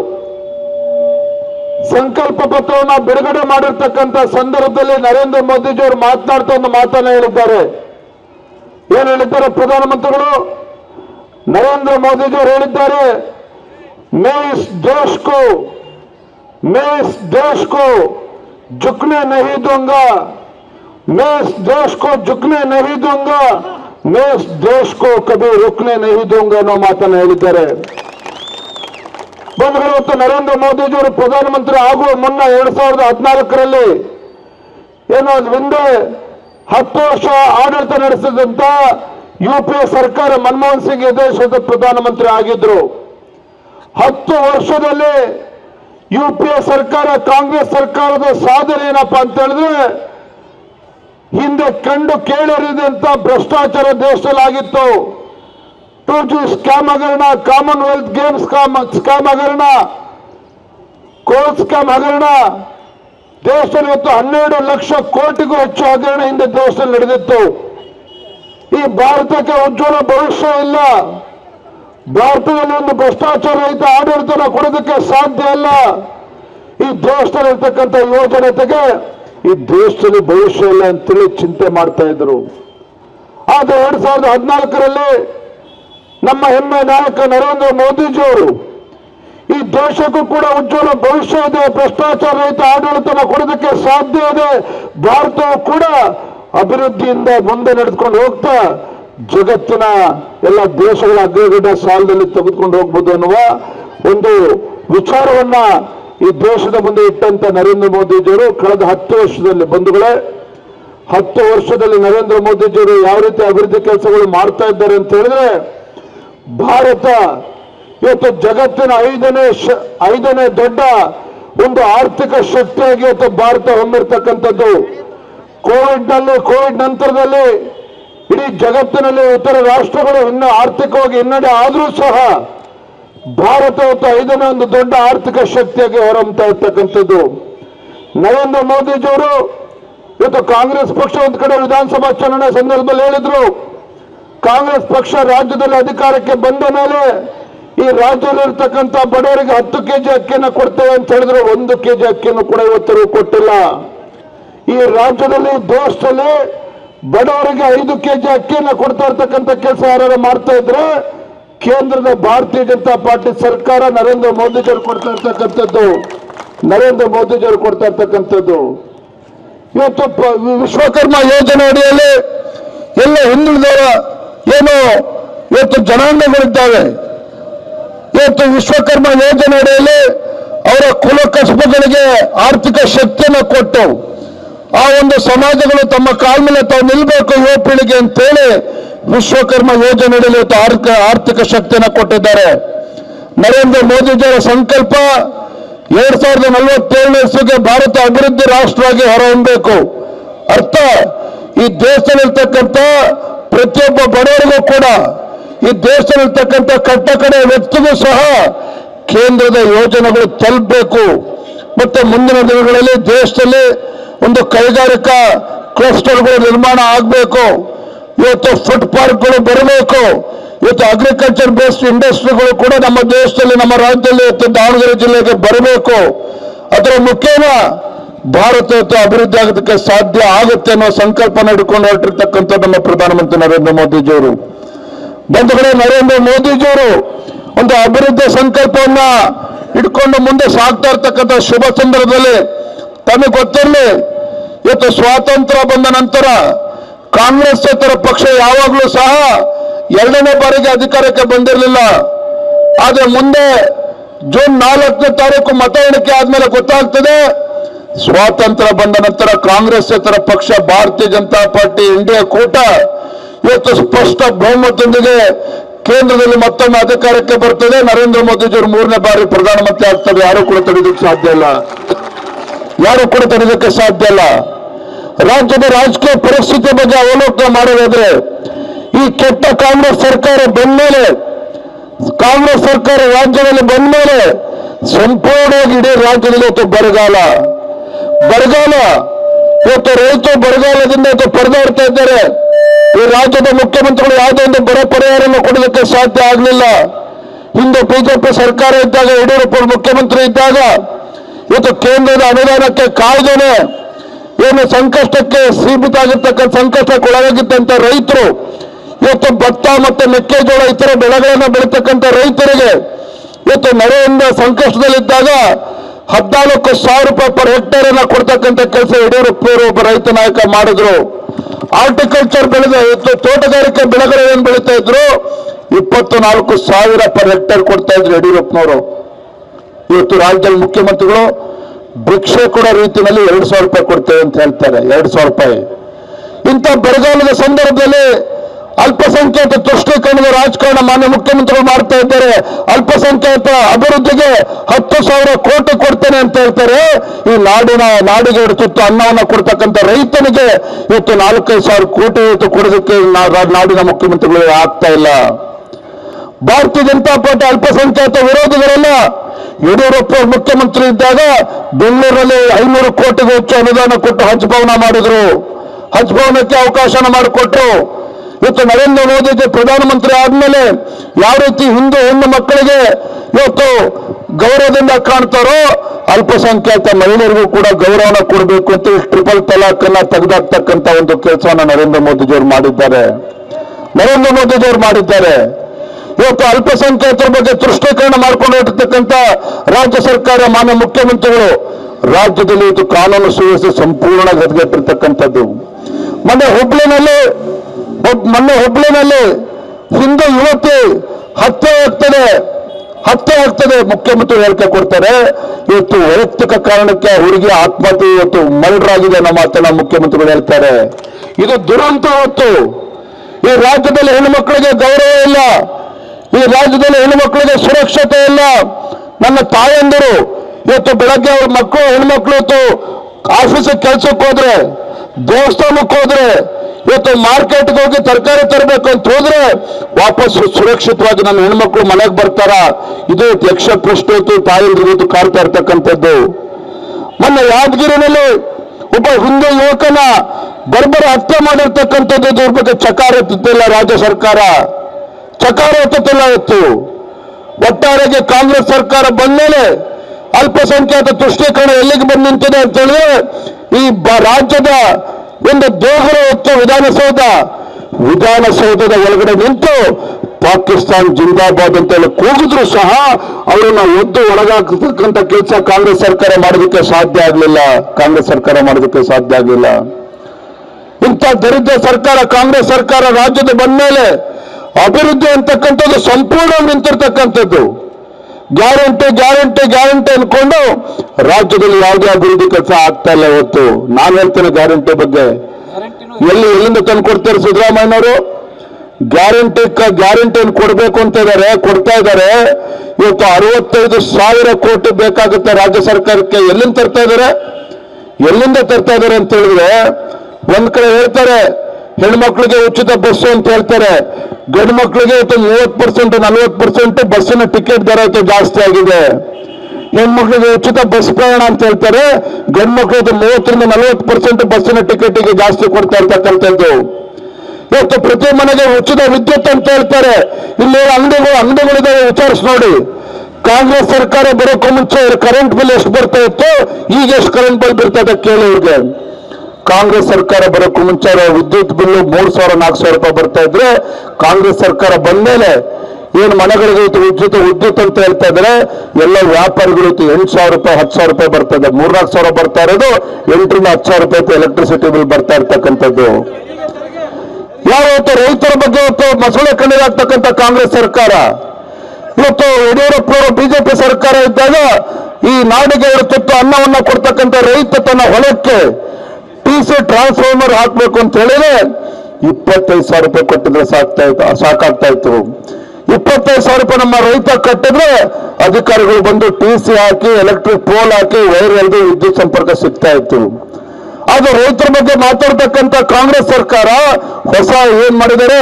ಸಂಕಲ್ಪ ಪತ್ರವನ್ನು ಬಿಡುಗಡೆ ಮಾಡಿರ್ತಕ್ಕಂಥ ಸಂದರ್ಭದಲ್ಲಿ ನರೇಂದ್ರ ಮೋದಿಜಿಯವರು ಮಾತನಾಡ್ತಾ ಒಂದು ಮಾತನ್ನ ಹೇಳಿದ್ದಾರೆ ಏನು ಹೇಳಿದ್ದಾರೆ ಪ್ರಧಾನಮಂತ್ರಿಗಳು ನರೇಂದ್ರ ಮೋದಿಜಿಯವರು ಹೇಳಿದ್ದಾರೆ मैं इस देश को मैं इस देश को झुकने नहीं दूंगा मैं इस देश को झुकने नहीं दूंगा मैं इस देश को कभी रुकने नहीं दूंगा ಅನ್ನೋ ಮಾತನ್ನ ಹೇಳಿದ್ದಾರೆ ಬಂಧುಗಳು ಇವತ್ತು ನರೇಂದ್ರ ಮೋದಿಜಿಯವರು ಪ್ರಧಾನಮಂತ್ರಿ ಆಗುವ ಮುನ್ನ ಎರಡ್ ಸಾವಿರದ ಹದಿನಾಲ್ಕರಲ್ಲಿ ಏನು ಅದ್ರ ಹಿಂದೆ ಹತ್ತು ವರ್ಷ ಆಡಳಿತ ನಡೆಸಿದಂತ ಯು ಪಿ ಎ ಸರ್ಕಾರ ಮನಮೋಹನ್ ಸಿಂಗ್ ಈ ದೇಶದ ಪ್ರಧಾನಮಂತ್ರಿ ಆಗಿದ್ರು ಹತ್ತು ವರ್ಷದಲ್ಲಿ ಯು ಪಿ ಎ ಸರ್ಕಾರ ಕಾಂಗ್ರೆಸ್ ಸರ್ಕಾರದ ಸಾಧನೆ ಏನಪ್ಪಾ ಅಂತ ಹೇಳಿದ್ರೆ ಹಿಂದೆ ಕಂಡು ಕೇಳರಿದಂತ ಭ್ರಷ್ಟಾಚಾರ ದೇಶದಲ್ಲಿ ಆಗಿತ್ತು ಟು ಜಿ ಸ್ಕ್ಯಾಮ್ ಹಗರಣ ಕಾಮನ್ವೆಲ್ತ್ ಗೇಮ್ಸ್ ಸ್ಕ್ಯಾಮ್ ಹಗರಣ ಕೋಲ್ ಸ್ಕ್ಯಾಮ್ ಹಗರಣ ದೇಶದಲ್ಲಿ ಇವತ್ತು ಹನ್ನೆರಡು ಲಕ್ಷ ಕೋಟಿಗೂ ಹೆಚ್ಚು ಹಗರಣ ಹಿಂದೆ ದೇಶದಲ್ಲಿ ನಡೆದಿತ್ತು ಈ ಭಾರತಕ್ಕೆ ಉಜ್ವಲ ಭವಿಷ್ಯ ಇಲ್ಲ ಭಾರತದಲ್ಲಿ ಒಂದು ಭ್ರಷ್ಟಾಚಾರ ರಹಿತ ಆಡಳಿತನ ಕೊಡೋದಕ್ಕೆ ಸಾಧ್ಯ ಇಲ್ಲ ಈ ದೇಶದಲ್ಲಿರ್ತಕ್ಕಂಥ ಯುವಜನತೆಗೆ ಈ ದೇಶದಲ್ಲಿ ಭವಿಷ್ಯ ಇಲ್ಲ ಅಂತೇಳಿ ಚಿಂತೆ ಮಾಡ್ತಾ ಇದ್ರು ಆದ್ರೆ ಎರಡ್ ಸಾವಿರದ ಹದಿನಾಲ್ಕರಲ್ಲಿ ನಮ್ಮ ಹೆಮ್ಮೆ ನಾಯಕ ನರೇಂದ್ರ ಮೋದಿಜಿಯವರು ಈ ದೇಶಕ್ಕೂ ಕೂಡ ಉಜ್ವಲ ಭವಿಷ್ಯ ಇದೆ ಭ್ರಷ್ಟಾಚಾರ ರಹಿತ ಆಡಳಿತನ ಕೊಡೋದಕ್ಕೆ ಸಾಧ್ಯ ಇದೆ ಭಾರತವು ಕೂಡ ಅಭಿವೃದ್ಧಿಯಿಂದ ಮುಂದೆ ನಡೆದುಕೊಂಡು ಹೋಗ್ತಾ ಜಗತ್ತಿನ ಎಲ್ಲ ದೇಶಗಳ ಅಗ್ರಗಣ್ಯ ಸಾಲದಲ್ಲಿ ತೆಗೆದುಕೊಂಡು ಹೋಗ್ಬೋದು ಅನ್ನುವ ಒಂದು ವಿಚಾರವನ್ನ ಈ ದೇಶದ ಮುಂದೆ ಇಟ್ಟಂತ ನರೇಂದ್ರ ಮೋದಿಜಿಯವರು ಕಳೆದ ಹತ್ತು ವರ್ಷದಲ್ಲಿ ಬಂಧುಗಳೇ ಹತ್ತು ವರ್ಷದಲ್ಲಿ ನರೇಂದ್ರ ಮೋದಿಜಿಯವರು ಯಾವ ರೀತಿ ಅಭಿವೃದ್ಧಿ ಕೆಲಸಗಳು ಮಾಡ್ತಾ ಇದ್ದಾರೆ ಅಂತ ಹೇಳಿದ್ರೆ ಭಾರತ ಇವತ್ತು ಜಗತ್ತಿನ ಐದನೇ ಶ- ಐದನೇ ದೊಡ್ಡ ಒಂದು ಆರ್ಥಿಕ ಶಕ್ತಿಯಾಗಿ ಇವತ್ತು ಭಾರತ ಹೊಮ್ಮಿರ್ತಕ್ಕಂಥದ್ದು ಕೋವಿಡ್ ನಲ್ಲಿ ಕೋವಿಡ್ ನಂತರದಲ್ಲಿ ಇಡೀ ಜಗತ್ತಿನಲ್ಲಿ ಇತರ ರಾಷ್ಟ್ರಗಳು ಇನ್ನು ಆರ್ಥಿಕವಾಗಿ ಹಿನ್ನಡೆ ಆದರೂ ಸಹ ಭಾರತ ಇವತ್ತು ಐದನೇ ಒಂದು ದೊಡ್ಡ ಆರ್ಥಿಕ ಶಕ್ತಿಯಾಗಿ ಹೊರಹೊಮ್ತಾ ಇರ್ತಕ್ಕಂಥದ್ದು ನರೇಂದ್ರ ಮೋದಿಜಿಯವರು ಇವತ್ತು ಕಾಂಗ್ರೆಸ್ ಪಕ್ಷ ಒಂದು ಕಡೆ ವಿಧಾನಸಭಾ ಚುನಾವಣೆ ಸಂದರ್ಭದಲ್ಲಿ ಹೇಳಿದ್ರು ಕಾಂಗ್ರೆಸ್ ಪಕ್ಷ ರಾಜ್ಯದಲ್ಲಿ ಅಧಿಕಾರಕ್ಕೆ ಬಂದ ಮೇಲೆ ಈ ರಾಜ್ಯದಲ್ಲಿರ್ತಕ್ಕಂಥ ಬಡವರಿಗೆ ಹತ್ತು ಕೆಜಿ ಅಕ್ಕಿಯನ್ನು ಕೊಡ್ತೇವೆ ಅಂತ ಹೇಳಿದ್ರು ಒಂದು ಕೆಜಿ ಅಕ್ಕಿಯನ್ನು ಕೂಡ ಇವತ್ತರೂ ಕೊಟ್ಟಿಲ್ಲ ಈ ರಾಜ್ಯದಲ್ಲಿ ದೇಶದಲ್ಲಿ ಬಡವರಿಗೆ ಐದು ಕೆಜಿ ಅಕ್ಕಿಯನ್ನು ಕೊಡ್ತಾ ಇರ್ತಕ್ಕಂಥ ಕೆಲಸ ಯಾರು ಮಾಡ್ತಾ ಇದ್ರೆ ಕೇಂದ್ರದ ಭಾರತೀಯ ಜನತಾ ಪಾರ್ಟಿ ಸರ್ಕಾರ ನರೇಂದ್ರ ಮೋದಿಜಿಯವರು ಕೊಡ್ತಾ ಇರ್ತಕ್ಕಂಥದ್ದು ನರೇಂದ್ರ ಮೋದಿಜಿಯವರು ಕೊಡ್ತಾ ಇರ್ತಕ್ಕಂಥದ್ದು ಇವತ್ತು ಪ- ವಿಶ್ವಕರ್ಮ ಯೋಜನೆ ಅಡಿಯಲ್ಲಿ ಎಲ್ಲ ಹಿಂದುಳಿದವರ ಏನು ಇವತ್ತು ಜನಾಂಗಗಳಿದ್ದಾವೆ ಇವತ್ತು ವಿಶ್ವಕರ್ಮ ಯೋಜನೆ ಅಡಿಯಲ್ಲಿ ಅವರ ಕುಲ ಕಸಬುಗಳಿಗೆ ಆರ್ಥಿಕ ಶಕ್ತಿಯನ್ನು ಕೊಟ್ಟು ಆ ಒಂದು ಸಮಾಜಗಳು ತಮ್ಮ ಕಾಲ ಮೇಲೆ ತಾವು ನಿಲ್ಬೇಕು ಯುವ ಪೀಳಿಗೆ ಅಂತೇಳಿ ವಿಶ್ವಕರ್ಮ ಯೋಜನೆ ಅಡಿಯಲ್ಲಿ ಇವತ್ತು ಆರ್ಥಿಕ ಆರ್ಥಿಕ ಶಕ್ತಿಯನ್ನು ಕೊಟ್ಟಿದ್ದಾರೆ ನರೇಂದ್ರ ಮೋದಿಜಿಯವರ ಸಂಕಲ್ಪ ಎರಡ್ ಸಾವಿರದ ನಲವತ್ತೇಳನೇ ಇಸ್ವಿಗೆ ಭಾರತ ಅಭಿವೃದ್ಧಿ ರಾಷ್ಟ್ರವಾಗಿ ಹೊರಹೊಮ್ಮಬೇಕು ಅರ್ಥ ಈ ದೇಶದಲ್ಲಿರ್ತಕ್ಕಂಥ ಪ್ರತಿಯೊಬ್ಬ ಬಡವರಿಗೂ ಕೂಡ ಈ ದೇಶದಲ್ಲಿರ್ತಕ್ಕಂಥ ಕಟ್ಟ ಕಡೆ ವ್ಯಕ್ತಿಗೂ ಸಹ ಕೇಂದ್ರದ ಯೋಜನೆಗಳು ತಲುಪಬೇಕು ಮತ್ತೆ ಮುಂದಿನ ದಿನಗಳಲ್ಲಿ ದೇಶದಲ್ಲಿ ಒಂದು ಕೈಗಾರಿಕಾ ಕ್ಲಸ್ಟರ್ಗಳು ನಿರ್ಮಾಣ ಆಗಬೇಕು ಇವತ್ತು ಫುಡ್ ಪಾರ್ಕ್ಗಳು ಬರಬೇಕು ಇವತ್ತು ಅಗ್ರಿಕಲ್ಚರ್ ಬೇಸ್ಡ್ ಇಂಡಸ್ಟ್ರಿಗಳು ಕೂಡ ನಮ್ಮ ದೇಶದಲ್ಲಿ ನಮ್ಮ ರಾಜ್ಯದಲ್ಲಿ ಇವತ್ತು ದಾವಣಗೆರೆ ಜಿಲ್ಲೆಗೆ ಬರಬೇಕು ಅದರ ಮುಖೇನ ಭಾರತ ಇವತ್ತು ಅಭಿವೃದ್ಧಿ ಆಗೋದಕ್ಕೆ ಸಾಧ್ಯ ಆಗುತ್ತೆ ಅನ್ನೋ ಸಂಕಲ್ಪನ ಹಿಡ್ಕೊಂಡು ಹೊರಟಿರ್ತಕ್ಕಂಥ ನಮ್ಮ ಪ್ರಧಾನಮಂತ್ರಿ ನರೇಂದ್ರ ಮೋದಿಜಿಯವರು ಬಂಧುಗಳೇ ನರೇಂದ್ರ ಮೋದಿಜಿಯವರು ಒಂದು ಅಭಿವೃದ್ಧಿ ಸಂಕಲ್ಪವನ್ನ ಇಟ್ಕೊಂಡು ಮುಂದೆ ಸಾಗ್ತಾ ಇರ್ತಕ್ಕಂಥ ಶುಭ ಸಂದರ್ಭದಲ್ಲಿ ತಮಗೆ ಗೊತ್ತಿರಲಿ ಇವತ್ತು ಸ್ವಾತಂತ್ರ್ಯ ಬಂದ ನಂತರ ಕಾಂಗ್ರೆಸ್ ಇತರ ಪಕ್ಷ ಯಾವಾಗಲೂ ಸಹ ಎರಡನೇ ಬಾರಿಗೆ ಅಧಿಕಾರಕ್ಕೆ ಬಂದಿರಲಿಲ್ಲ ಆದ್ರೆ ಮುಂದೆ ಜೂನ್ ನಾಲ್ಕನೇ ತಾರೀಕು ಮತ ಎಣಿಕೆ ಆದ್ಮೇಲೆ ಗೊತ್ತಾಗ್ತದೆ ಸ್ವಾತಂತ್ರ್ಯ ಬಂದ ನಂತರ ಕಾಂಗ್ರೆಸ್ ಇತರ ಪಕ್ಷ ಭಾರತೀಯ ಜನತಾ ಪಾರ್ಟಿ ಇಂಡಿಯಾ ಕೂಟ ಇವತ್ತು ಸ್ಪಷ್ಟ ಬಹುಮತದೊಂದಿಗೆ ಕೇಂದ್ರದಲ್ಲಿ ಮತ್ತೊಮ್ಮೆ ಅಧಿಕಾರಕ್ಕೆ ಬರ್ತದೆ ನರೇಂದ್ರ ಮೋದಿಜಿಯವರು ಮೂರನೇ ಬಾರಿ ಪ್ರಧಾನಮಂತ್ರಿ ಆಗ್ತಾರೆ ಯಾರು ಕೂಡ ತಡೆಯೋದಕ್ಕೆ ಸಾಧ್ಯ ಇಲ್ಲ ಯಾರು ಕೂಡ ತಡೆಯೋದಕ್ಕೆ ಸಾಧ್ಯ ಇಲ್ಲ ರಾಜ್ಯದ ರಾಜಕೀಯ ಪರಿಸ್ಥಿತಿ ಬಗ್ಗೆ ಅವಲೋಕನ ಮಾಡೋದಾದ್ರೆ ಈ ಕೆಟ್ಟ ಕಾಂಗ್ರೆಸ್ ಸರ್ಕಾರ ಬಂದ್ಮೇಲೆ ಕಾಂಗ್ರೆಸ್ ಸರ್ಕಾರ ರಾಜ್ಯದಲ್ಲಿ ಬಂದ್ಮೇಲೆ ಸಂಪೂರ್ಣವಾಗಿ ಇಡೀ ರಾಜ್ಯದಲ್ಲಿ ಇವತ್ತು ಬರಗಾಲ ಬರಗಾಲ ಇವತ್ತು ರೈತರು ಬರಗಾಲದಿಂದ ಇವತ್ತು ಪರದಾಡ್ತಾ ಇದ್ದಾರೆ ಈ ರಾಜ್ಯದ ಮುಖ್ಯಮಂತ್ರಿಗಳು ಯಾವುದೇ ಒಂದು ಬರ ಪರಿಹಾರವನ್ನು ಕೊಡೋದಕ್ಕೆ ಸಾಧ್ಯ ಆಗಲಿಲ್ಲ ಹಿಂದೆ ಬಿಜೆಪಿ ಸರ್ಕಾರ ಇದ್ದಾಗ ಯಡಿಯೂರಪ್ಪ ಅವರು ಮುಖ್ಯಮಂತ್ರಿ ಇದ್ದಾಗ ಇವತ್ತು ಕೇಂದ್ರದ ಅನುದಾನಕ್ಕೆ ಕಾಯ್ದೇನೆ ಏನು ಸಂಕಷ್ಟಕ್ಕೆ ಸೀಮಿತ ಆಗಿರ್ತಕ್ಕಂಥ ಸಂಕಷ್ಟಕ್ಕೆ ಒಳಗಾಗಿದ್ದಂಥ ರೈತರು ಇವತ್ತು ಭತ್ತ ಮತ್ತು ಮೆಕ್ಕೆಜೋಳ ಇತರ ಬೆಳೆಗಳನ್ನು ಬೆಳೀತಕ್ಕಂಥ ರೈತರಿಗೆ ಇವತ್ತು ನೆರೆಯಿಂದ ಸಂಕಷ್ಟದಲ್ಲಿದ್ದಾಗ ಹದಿನಾಲ್ಕು ಸಾವಿರ ರೂಪಾಯಿ ಪರ್ ಹೆಕ್ಟೇರ್ ಅನ್ನ ಕೊಡ್ತಕ್ಕಂಥ ಕೆಲಸ ಯಡಿಯೂರಪ್ಪವರು ಒಬ್ಬ ರೈತ ನಾಯಕ ಮಾಡಿದ್ರು ಆರ್ಟಿಕಲ್ಚರ್ ಬೆಳೆದ ಇವತ್ತು ತೋಟಗಾರಿಕೆ ಬೆಳೆಗಳು ಏನ್ ಬೆಳೀತಾ ಇದ್ರು ಇಪ್ಪತ್ತು ನಾಲ್ಕು ಸಾವಿರ ಪರ್ ಹೆಕ್ಟೇರ್ ಕೊಡ್ತಾ ಇದ್ರು ಯಡಿಯೂರಪ್ಪನವರು ಇವತ್ತು ರಾಜ್ಯದ ಮುಖ್ಯಮಂತ್ರಿಗಳು ಭಿಕ್ಷೆ ಕೊಡೋ ರೀತಿಯಲ್ಲಿ ಎರಡು ಸಾವಿರ ರೂಪಾಯಿ ಕೊಡ್ತೇವೆ ಅಂತ ಹೇಳ್ತಾರೆ ಎರಡು ಸಾವಿರ ರೂಪಾಯಿ ಇಂಥ ಬರಗಾಲದ ಸಂದರ್ಭದಲ್ಲಿ ಅಲ್ಪಸಂಖ್ಯಾತ ತುಷ್ಟೀಕರಣದ ರಾಜಕಾರಣ ಮಾನ್ಯ ಮುಖ್ಯಮಂತ್ರಿಗಳು ಮಾಡ್ತಾ ಇದ್ದಾರೆ ಅಲ್ಪಸಂಖ್ಯಾತ ಅಭಿವೃದ್ಧಿಗೆ ಹತ್ತು ಸಾವಿರ ಕೋಟಿ ಕೊಡ್ತೇನೆ ಅಂತ ಹೇಳ್ತಾರೆ ಈ ನಾಡಿನ ನಾಡಿಗೆ ಎರಡು ತುತ್ತು ಅನ್ನವನ್ನು ಕೊಡ್ತಕ್ಕಂಥ ರೈತನಿಗೆ ಇವತ್ತು ನಾಲ್ಕೈದು ಸಾವಿರ ಕೋಟಿ ಇವತ್ತು ಕೊಡೋದಕ್ಕೆ ನಾ- ನಾಡಿನ ಮುಖ್ಯಮಂತ್ರಿಗಳು ಆಗ್ತಾ ಇಲ್ಲ ಭಾರತೀಯ ಜನತಾ ಪಾರ್ಟಿ ಅಲ್ಪಸಂಖ್ಯಾತ ವಿರೋಧಿಗಳೆಲ್ಲ ಯಡಿಯೂರಪ್ಪ ಅವ್ರು ಮುಖ್ಯಮಂತ್ರಿ ಇದ್ದಾಗ ಬೆಂಗಳೂರಲ್ಲಿ ಐನೂರು ಕೋಟಿಗೂ ಹೆಚ್ಚು ಅನುದಾನ ಕೊಟ್ಟು ಹಜ್ ಭವನ ಮಾಡಿದ್ರು ಹಜ್ ಭವನಕ್ಕೆ ಅವಕಾಶನ ಮಾಡಿಕೊಟ್ರು ಇವತ್ತು ನರೇಂದ್ರ ಮೋದಿಜಿ ಪ್ರಧಾನಮಂತ್ರಿ ಆದ್ಮೇಲೆ ಯಾವ ರೀತಿ ಹಿಂದೂ ಹೆಣ್ಣು ಮಕ್ಕಳಿಗೆ ಇವತ್ತು ಗೌರವದಿಂದ ಕಾಣ್ತಾರೋ ಅಲ್ಪಸಂಖ್ಯಾತ ಮಹಿಳೆಯರಿಗೂ ಕೂಡ ಗೌರವನ ಕೊಡಬೇಕು ಅಂತ ಟ್ರಿಪಲ್ ತಲಾಕ್ ಅನ್ನ ತೆಗೆದಾಕ್ತಕ್ಕಂಥ ಒಂದು ಕೆಲಸವನ್ನ ನರೇಂದ್ರ ಮೋದಿಜಿಯವರು ಮಾಡಿದ್ದಾರೆ ನರೇಂದ್ರ ಮೋದಿಜಿಯವರು ಮಾಡಿದ್ದಾರೆ ಇವತ್ತು ಅಲ್ಪಸಂಖ್ಯಾತರ ಬಗ್ಗೆ ತುಷ್ಟೀಕರಣ ಮಾಡ್ಕೊಂಡು ಹೋಗಿರ್ತಕ್ಕಂಥ ರಾಜ್ಯ ಸರ್ಕಾರ ಮಾನ್ಯ ಮುಖ್ಯಮಂತ್ರಿಗಳು ರಾಜ್ಯದಲ್ಲಿ ಇವತ್ತು ಕಾನೂನು ಸುವ್ಯವಸ್ಥೆ ಸಂಪೂರ್ಣ ಗದಗೆಟ್ಟಿರ್ತಕ್ಕಂಥದ್ದು ಮೊನ್ನೆ ಹುಬ್ಳಿನಲ್ಲಿ ಒಬ್- ಮೊನ್ನೆ ಹುಬ್ಳಿನಲ್ಲಿ ಹಿಂದೂ ಯುವತಿ ಹತ್ಯೆ ಆಗ್ತದೆ ಹತ್ಯೆ ಆಗ್ತದೆ ಮುಖ್ಯಮಂತ್ರಿ ಹೇಳಿಕೆ ಕೊಡ್ತಾರೆ ಇವತ್ತು ವೈಯಕ್ತಿಕ ಕಾರಣಕ್ಕೆ ಆ ಹುಡುಗಿ ಆತ್ಮಹತ್ಯೆ ಇವತ್ತು ಮರಡರಾಗಿದೆ ನಮ್ಮ ಮಾತನ್ನ ಮುಖ್ಯಮಂತ್ರಿಗಳು ಹೇಳ್ತಾರೆ ಇದು ದುರಂತ ಇವತ್ತು ಈ ರಾಜ್ಯದಲ್ಲಿ ಹೆಣ್ಣುಮಕ್ಕಳಿಗೆ ಗೌರವ ಇಲ್ಲ ಈ ರಾಜ್ಯದಲ್ಲಿ ಹೆಣ್ಣುಮಕ್ಕಳಿಗೆ ಸುರಕ್ಷತೆ ಇಲ್ಲ ನನ್ನ ತಾಯಂದಿರು ಇವತ್ತು ಬೆಳಗ್ಗೆ ಅವ್ರ ಮಕ್ಕಳು ಹೆಣ್ಮಕ್ಳು ಇವತ್ತು ಆಫೀಸಿಗೆ ಕೆಲ್ಸಕ್ಕೆ ಹೋದ್ರೆ ದೇವಸ್ಥಾನಕ್ಕೆ ಹೋದ್ರೆ ಇವತ್ತು ಮಾರ್ಕೆಟ್ಗೆ ಹೋಗಿ ತರಕಾರಿ ತರಬೇಕು ಅಂತ ಹೋದ್ರೆ ವಾಪಸ್ ಸುರಕ್ಷಿತವಾಗಿ ನನ್ನ ಹೆಣ್ಮಕ್ಳು ಮನೆಗೆ ಬರ್ತಾರ ಇದು ಯಕ್ಷ ಪ್ರಶ್ನೆ ಇತ್ತು ತಾಯಂದಿರು ಇವತ್ತು ಕಾಡ್ತಾ ಇರ್ತಕ್ಕಂಥದ್ದು ಮೊನ್ನೆ ಯಾದಗಿರಿನಲ್ಲಿ ಒಬ್ಬ ಹಿಂದೂ ಯುವಕನ ಬರ್ಬರ ಹತ್ಯೆ ಮಾಡಿರ್ತಕ್ಕಂಥದ್ದು ಇದ್ರ ಬಗ್ಗೆ ಚಕಾರ ಎತ್ತುತ್ತಿಲ್ಲ ರಾಜ್ಯ ಸರ್ಕಾರ ಚಕಾರ ಎತ್ತುತ್ತಿಲ್ಲ ಇವತ್ತು ಒಟ್ಟಾರೆಗೆ ಕಾಂಗ್ರೆಸ್ ಸರ್ಕಾರ ಬಂದ್ಮೇಲೆ ಅಲ್ಪಸಂಖ್ಯಾತ ತುಷ್ಟೀಕರಣ ಎಲ್ಲಿಗೆ ಬಂದು ನಿಂತಿದೆ ಅಂತ ಹೇಳಿದ್ರೆ ಈ ಬ- ರಾಜ್ಯದ ಒಂದು ದೇವರ ಹೊತ್ತು ವಿಧಾನಸೌಧ ವಿಧಾನಸೌಧದ ಒಳಗಡೆ ನಿಂತು ಪಾಕಿಸ್ತಾನ್ ಜಿಂದಾಬಾದ್ ಅಂತ ಹೇಳಿ ಕೂಗಿದ್ರು ಸಹ ಅವರನ್ನ ಒದ್ದು ಒಳಗಾಕತಕ್ಕಂಥ ಕೆಲಸ ಕಾಂಗ್ರೆಸ್ ಸರ್ಕಾರ ಮಾಡೋದಕ್ಕೆ ಸಾಧ್ಯ ಆಗಲಿಲ್ಲ ಕಾಂಗ್ರೆಸ್ ಸರ್ಕಾರ ಮಾಡೋದಕ್ಕೆ ಸಾಧ್ಯ ಆಗಲಿಲ್ಲ ಇಂಥ ದರಿದ್ರ ಸರ್ಕಾರ ಕಾಂಗ್ರೆಸ್ ಸರ್ಕಾರ ರಾಜ್ಯದ ಬಂದ್ಮೇಲೆ ಅಭಿವೃದ್ಧಿ ಅಂತಕ್ಕಂಥದ್ದು ಸಂಪೂರ್ಣ ನಿಂತಿರ್ತಕ್ಕಂಥದ್ದು ಗ್ಯಾರಂಟಿ ಗ್ಯಾರಂಟಿ ಗ್ಯಾರಂಟಿ ಅನ್ಕೊಂಡು ರಾಜ್ಯದಲ್ಲಿ ಯಾವುದೇ ಅಭಿವೃದ್ಧಿ ಕೆಲಸ ಆಗ್ತಾ ಇಲ್ಲ ಇವತ್ತು ನಾನು ಹೇಳ್ತೇನೆ ಗ್ಯಾರಂಟಿ ಬಗ್ಗೆ ಎಲ್ಲಿ ಎಲ್ಲಿಂದ ತಂದು ಕೊಡ್ತಾರೆ ಸಿದ್ದರಾಮಯ್ಯನವರು ಗ್ಯಾರಂಟಿ ಗ್ಯಾರಂಟಿಯನ್ನು ಕೊಡಬೇಕು ಅಂತ ಇದ್ದಾರೆ ಕೊಡ್ತಾ ಇದ್ದಾರೆ ಇವತ್ತು ಅರವತ್ತೈದು ಸಾವಿರ ಕೋಟಿ ಬೇಕಾಗುತ್ತೆ ರಾಜ್ಯ ಸರ್ಕಾರಕ್ಕೆ ಎಲ್ಲಿಂದ ತರ್ತಾ ಇದ್ದಾರೆ ಎಲ್ಲಿಂದ ತರ್ತಾ ಇದ್ದಾರೆ ಅಂತ ಹೇಳಿದ್ರೆ ಒಂದ್ ಕಡೆ ಹೇಳ್ತಾರೆ ಹೆಣ್ಮಕ್ಳಿಗೆ ಉಚಿತ ಬಸ್ಸು ಅಂತ ಹೇಳ್ತಾರೆ ಗಂಡು ಮಕ್ಕಳಿಗೆ ಇವತ್ತು ಮೂವತ್ತು ಪರ್ಸೆಂಟ್ ನಲ್ವತ್ತು ಪರ್ಸೆಂಟ್ ಬಸ್ಸಿನ ಟಿಕೆಟ್ ದರ ಇವತ್ತು ಜಾಸ್ತಿ ಆಗಿದೆ ಹೆಣ್ಮಕ್ಳಿಗೆ ಉಚಿತ ಬಸ್ ಪ್ರಯಾಣ ಅಂತ ಹೇಳ್ತಾರೆ ಗಂಡು ಮಕ್ಕಳಿಗೆ ಮೂವತ್ತರಿಂದ ನಲವತ್ತು ಪರ್ಸೆಂಟ್ ಬಸ್ಸಿನ ಟಿಕೆಟಿಗೆ ಜಾಸ್ತಿ ಕೊಡ್ತಾ ಇರ್ತಕ್ಕಂಥದ್ದು ಇವತ್ತು ಪ್ರತಿ ಮನೆಗೆ ಉಚಿತ ವಿದ್ಯುತ್ ಅಂತ ಹೇಳ್ತಾರೆ ಇಲ್ಲಿ ಅಂಗಡಿಗಳು ಅಂಗಡಿಗಳಿದಾವೆ ವಿಚಾರಿಸಿ ನೋಡಿ ಕಾಂಗ್ರೆಸ್ ಸರ್ಕಾರ ಬರೋಕ್ಕೂ ಮುಂಚೆ ಕರೆಂಟ್ ಬಿಲ್ ಎಷ್ಟು ಬರ್ತಾ ಇತ್ತು ಈಗ ಎಷ್ಟು ಕರೆಂಟ್ ಬಿಲ್ ಬರ್ತದೆ ಕೇಳಿ ಇವ್ರಿಗೆ ಕಾಂಗ್ರೆಸ್ ಸರ್ಕಾರ ಬರೋಕ್ಕೂ ಮುಂಚೆ ಅವ್ರ ವಿದ್ಯುತ್ ಬಿಲ್ ಮೂರ್ ಸಾವಿರ ನಾಲ್ಕು ಸಾವಿರ ರೂಪಾಯಿ ಬರ್ತಾ ಇದ್ರೆ ಕಾಂಗ್ರೆಸ್ ಸರ್ಕಾರ ಬಂದ್ಮೇಲೆ ಏನು ಮನೆಗಳಿಗೆ ಇವತ್ತು ಉಚಿತ ವಿದ್ಯುತ್ ಅಂತ ಹೇಳ್ತಾ ಇದ್ದಾರೆ ಎಲ್ಲ ವ್ಯಾಪಾರಿಗಳು ಇವತ್ತು ಎಂಟು ಸಾವಿರ ರೂಪಾಯಿ ಹತ್ತು ಸಾವಿರ ರೂಪಾಯಿ ಬರ್ತಾ ಇದೆ ಮೂರ್ನಾಲ್ಕು ಸಾವಿರ ಬರ್ತಾ ಇರೋದು ಎಂಟರಿಂದ ಹತ್ತು ಸಾವಿರ ರೂಪಾಯಿ ಎಲೆಕ್ಟ್ರಿಸಿಟಿ ಬಿಲ್ ಬರ್ತಾ ಇರ್ತಕ್ಕಂಥದ್ದು ಯಾವತ್ತು ರೈತರ ಬಗ್ಗೆ ಇವತ್ತು ಮಸೂಳೆ ಕಣ್ಣಿಗಾಗ್ತಕ್ಕಂಥ ಕಾಂಗ್ರೆಸ್ ಸರ್ಕಾರ ಇವತ್ತು ಯಡಿಯೂರಪ್ಪನವರು ಬಿಜೆಪಿ ಸರ್ಕಾರ ಇದ್ದಾಗ ಈ ನಾಡಿಗೆ ಎರಡು ತುತ್ತು ಅನ್ನವನ್ನ ಕೊಡ್ತಕ್ಕಂಥ ರೈತ ತನ್ನ ಹೊಲಕ್ಕೆ ಟಿ ಸಿ ಟ್ರಾನ್ಸ್ಫಾರ್ಮರ್ ಹಾಕ್ಬೇಕು ಅಂತ ಹೇಳಿದ್ರೆ ಇಪ್ಪತ್ತೈದು ಸಾವಿರ ರೂಪಾಯಿ ಕೊಟ್ಟಿದ್ರೆ ಸಾಕ್ತಾ ಇತ್ತು ಸಾಕಾಗ್ತಾ ಇತ್ತು ಇಪ್ಪತ್ತೈದು ಸಾವಿರ ರೂಪಾಯಿ ನಮ್ಮ ರೈತ ಕಟ್ಟಿದ್ರೆ ಅಧಿಕಾರಿಗಳು ಬಂದು ಟಿ ಸಿ ಹಾಕಿ ಎಲೆಕ್ಟ್ರಿಕ್ ಪೋಲ್ ಹಾಕಿ ವೈರ್ ಎಲ್ದು ವಿದ್ಯುತ್ ಸಂಪರ್ಕ ಸಿಗ್ತಾ ಇತ್ತು ಅದು ರೈತರ ಬಗ್ಗೆ ಮಾತಾಡ್ತಕ್ಕಂಥ ಕಾಂಗ್ರೆಸ್ ಸರ್ಕಾರ ಹೊಸ ಏನ್ ಮಾಡಿದರೆ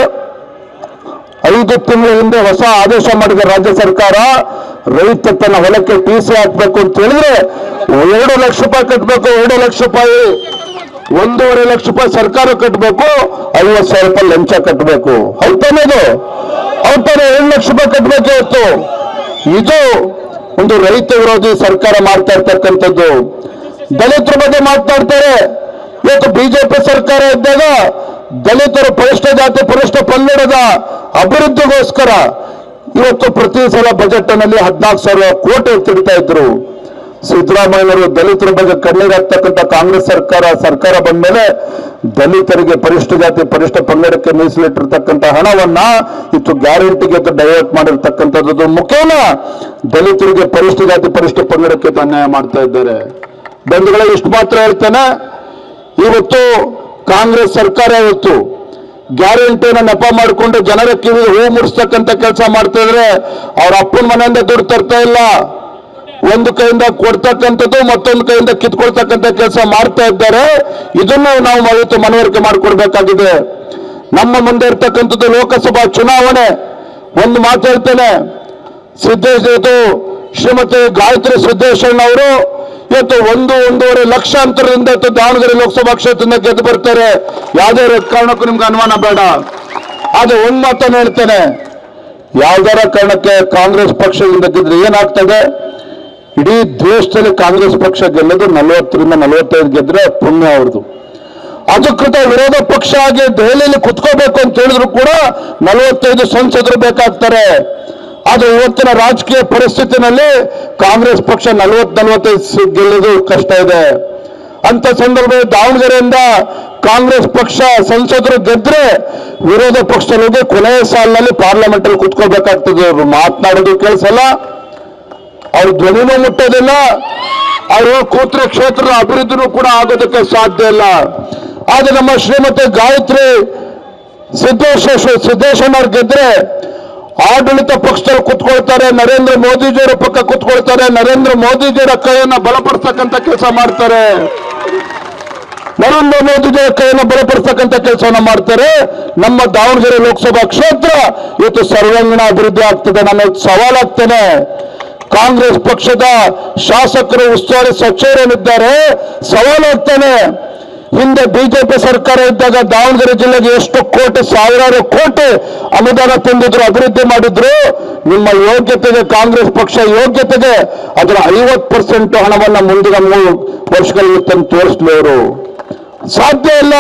ಐದು ತಿಂಗಳ ಹಿಂದೆ ಹೊಸ ಆದೇಶ ಮಾಡಿದ ರಾಜ್ಯ ಸರ್ಕಾರ ರೈತ ತನ್ನ ಹೊಲಕ್ಕೆ ಟಿ ಸಿ ಹಾಕ್ಬೇಕು ಅಂತ ಹೇಳಿದ್ರೆ ಎರಡು ಲಕ್ಷ ರೂಪಾಯಿ ಕಟ್ಟಬೇಕು ಎರಡು ಲಕ್ಷ ರೂಪಾಯಿ ಒಂದೂವರೆ ಲಕ್ಷ ರೂಪಾಯಿ ಸರ್ಕಾರ ಕಟ್ಟಬೇಕು ಐವತ್ತು ಸಾವಿರ ರೂಪಾಯಿ ಲಂಚ ಕಟ್ಟಬೇಕು ಹೌದಾನೆ ಇದು ಹೌದಾನೆ ಏಳು ಲಕ್ಷ ರೂಪಾಯಿ ಕಟ್ಟಬೇಕು ಇವತ್ತು ಇದು ಒಂದು ರೈತ ವಿರೋಧಿ ಸರ್ಕಾರ ಮಾಡ್ತಾ ಇರ್ತಕ್ಕಂಥದ್ದು ದಲಿತರ ಬಗ್ಗೆ ಮಾತನಾಡ್ತಾರೆ ಇವತ್ತು ಬಿಜೆಪಿ ಸರ್ಕಾರ ಇದ್ದಾಗ ದಲಿತರು ಪರಿಷ್ಠ ಜಾತಿ ಪರಿಷ್ಠ ಪಂಗಡದ ಅಭಿವೃದ್ಧಿಗೋಸ್ಕರ ಇವತ್ತು ಪ್ರತಿ ಸಲ ಬಜೆಟ್ ನಲ್ಲಿ ಹದಿನಾಲ್ಕು ಸಾವಿರ ಕೋಟಿ ತಿಡ್ತಾ ಇದ್ರು ಸಿದ್ದರಾಮಯ್ಯನವರು ದಲಿತರ ಬಗ್ಗೆ ಕಣ್ಣೀರ್ ಹಾಕ್ತಕ್ಕಂಥ ಕಾಂಗ್ರೆಸ್ ಸರ್ಕಾರ ಸರ್ಕಾರ ಬಂದ್ಮೇಲೆ ದಲಿತರಿಗೆ ಪರಿಷ್ಠ ಜಾತಿ ಪರಿಷ್ಠ ಪಂಗಡಕ್ಕೆ ಮೀಸಲಿಟ್ಟಿರ್ತಕ್ಕಂಥ ಹಣವನ್ನ ಇತ್ತು ಗ್ಯಾರಂಟಿಗೆ ಡೈವರ್ಟ್ ಮಾಡಿರ್ತಕ್ಕಂಥದ್ದು ಮುಖೇನ ದಲಿತರಿಗೆ ಪರಿಷ್ಠ ಜಾತಿ ಪರಿಷ್ಠ ಪಂಗಡಕ್ಕೆ ಅನ್ಯಾಯ ಮಾಡ್ತಾ ಇದ್ದಾರೆ ಬಂಧುಗಳೇ ಇಷ್ಟು ಮಾತ್ರ ಹೇಳ್ತೇನೆ ಇವತ್ತು ಕಾಂಗ್ರೆಸ್ ಸರ್ಕಾರ ಇವತ್ತು ಗ್ಯಾರಂಟಿನ ನೆಪ ಮಾಡಿಕೊಂಡು ಜನರ ಕಿವಿಗೆ ಹೂ ಮುಡಿಸ್ತಕ್ಕಂಥ ಕೆಲಸ ಮಾಡ್ತಾ ಇದ್ರೆ ಅವ್ರ ಅಪ್ಪನ ಮನೆಯಿಂದ ದುಡ್ಡು ತರ್ತಾ ಇಲ್ಲ ಒಂದು ಕೈಯಿಂದ ಕೊಡ್ತಕ್ಕಂಥದ್ದು ಮತ್ತೊಂದು ಕೈಯಿಂದ ಕಿತ್ಕೊಳ್ತಕ್ಕಂಥ ಕೆಲಸ ಮಾಡ್ತಾ ಇದ್ದಾರೆ ಇದನ್ನು ನಾವು ಇವತ್ತು ಮನವರಿಕೆ ಮಾಡಿಕೊಡ್ಬೇಕಾಗಿದೆ ನಮ್ಮ ಮುಂದೆ ಇರ್ತಕ್ಕಂಥದ್ದು ಲೋಕಸಭಾ ಚುನಾವಣೆ ಒಂದು ಮಾತು ಹೇಳ್ತೇನೆ ಸಿದ್ದೇಶ್ ಇವತ್ತು ಶ್ರೀಮತಿ ಗಾಯತ್ರಿ ಸಿದ್ದೇಶಣ್ಣ ಅವರು ಇವತ್ತು ಒಂದು ಒಂದೂವರೆ ಲಕ್ಷ ಅಂತರದಿಂದ ಇವತ್ತು ದಾವಣಗೆರೆ ಲೋಕಸಭಾ ಕ್ಷೇತ್ರದಿಂದ ಗೆದ್ದು ಬರ್ತಾರೆ ಯಾವುದೇ ಕಾರಣಕ್ಕೂ ನಿಮ್ಗೆ ಅನುಮಾನ ಬೇಡ ಅದು ಒಂದ್ ಮಾತನ್ನು ಹೇಳ್ತೇನೆ ಯಾವ್ದಾರ ಕಾರಣಕ್ಕೆ ಕಾಂಗ್ರೆಸ್ ಪಕ್ಷದಿಂದ ಗೆದ್ರೆ ಏನಾಗ್ತದೆ ಇಡೀ ದೇಶದಲ್ಲಿ ಕಾಂಗ್ರೆಸ್ ಪಕ್ಷ ಗೆಲ್ಲೋದು ನಲವತ್ತರಿಂದ ನಲವತ್ತೈದು ಗೆದ್ರೆ ಪುಣ್ಯ ಅವ್ರದ್ದು ಅಧಿಕೃತ ವಿರೋಧ ಪಕ್ಷ ಆಗಿ ದೆಹಲಿಯಲ್ಲಿ ಕುತ್ಕೋಬೇಕು ಅಂತ ಹೇಳಿದ್ರು ಕೂಡ ನಲವತ್ತೈದು ಸಂಸದರು ಬೇಕಾಗ್ತಾರೆ ಆದ್ರೆ ಇವತ್ತಿನ ರಾಜಕೀಯ ಪರಿಸ್ಥಿತಿನಲ್ಲಿ ಕಾಂಗ್ರೆಸ್ ಪಕ್ಷ ನಲವತ್ ನಲವತ್ತೈದು ಸೀಟ್ ಗೆಲ್ಲೋದು ಕಷ್ಟ ಇದೆ ಅಂತ ಸಂದರ್ಭದಲ್ಲಿ ದಾವಣಗೆರೆಯಿಂದ ಕಾಂಗ್ರೆಸ್ ಪಕ್ಷ ಸಂಸದರು ಗೆದ್ರೆ ವಿರೋಧ ಪಕ್ಷದಲ್ಲಿಗೆ ಕೊನೆಯ ಸಾಲಿನಲ್ಲಿ ಪಾರ್ಲಿಮೆಂಟ್ ಅಲ್ಲಿ ಕುತ್ಕೋಬೇಕಾಗ್ತದೆ ಅವರು ಮಾತನಾಡೋದು ಕೇಳಿಸಲ್ಲ ಅವ್ರ ಧ್ವನಿನೂ ಮುಟ್ಟೋದಿಲ್ಲ ಅವರು ಕೂತ್ರೆ ಕ್ಷೇತ್ರದ ಅಭಿವೃದ್ಧಿನೂ ಕೂಡ ಆಗೋದಕ್ಕೆ ಸಾಧ್ಯ ಇಲ್ಲ ಆದ್ರೆ ನಮ್ಮ ಶ್ರೀಮತಿ ಗಾಯತ್ರಿ ಸಿದ್ದೇಶ ಸಿದ್ದೇಶಣ್ಣವ್ರು ಗೆದ್ರೆ ಆಡಳಿತ ಪಕ್ಷದಲ್ಲಿ ಕುತ್ಕೊಳ್ತಾರೆ ನರೇಂದ್ರ ಮೋದಿಜಿಯವರ ಪಕ್ಕ ಕುತ್ಕೊಳ್ತಾರೆ ನರೇಂದ್ರ ಮೋದಿಜಿಯವರ ಕೈಯನ್ನ ಬಲಪಡಿಸ್ತಕ್ಕಂಥ ಕೆಲಸ ಮಾಡ್ತಾರೆ ನರೇಂದ್ರ ಮೋದಿಜಿಯವರ ಕೈಯನ್ನು ಬಲಪಡಿಸ್ತಕ್ಕಂಥ ಕೆಲಸವನ್ನ ಮಾಡ್ತಾರೆ ನಮ್ಮ ದಾವಣಗೆರೆ ಲೋಕಸಭಾ ಕ್ಷೇತ್ರ ಇವತ್ತು ಸರ್ವಾಂಗೀಣ ಅಭಿವೃದ್ಧಿ ಆಗ್ತದೆ ನಾನು ಸವಾಲಾಗ್ತೇನೆ ಕಾಂಗ್ರೆಸ್ ಪಕ್ಷದ ಶಾಸಕರು ಉಸ್ತುವಾರಿ ಸಚಿವರೇನಿದ್ದಾರೆ ಸವಾಲಾಗ್ತಾನೆ ಹಿಂದೆ ಬಿಜೆಪಿ ಸರ್ಕಾರ ಇದ್ದಾಗ ದಾವಣಗೆರೆ ಜಿಲ್ಲೆಗೆ ಎಷ್ಟು ಕೋಟಿ ಸಾವಿರಾರು ಕೋಟಿ ಅನುದಾನ ತಂದಿದ್ರು ಅಭಿವೃದ್ಧಿ ಮಾಡಿದ್ರು ನಿಮ್ಮ ಯೋಗ್ಯತೆಗೆ ಕಾಂಗ್ರೆಸ್ ಪಕ್ಷ ಯೋಗ್ಯತೆಗೆ ಅದರ ಐವತ್ತು ಪರ್ಸೆಂಟ್ ಹಣವನ್ನ ಮುಂದಿನ ಮೂರು ವರ್ಷಗಳಲ್ಲಿ ತಂದು ತೋರಿಸ್ಲಿ ಅವರು ಸಾಧ್ಯ ಇಲ್ಲ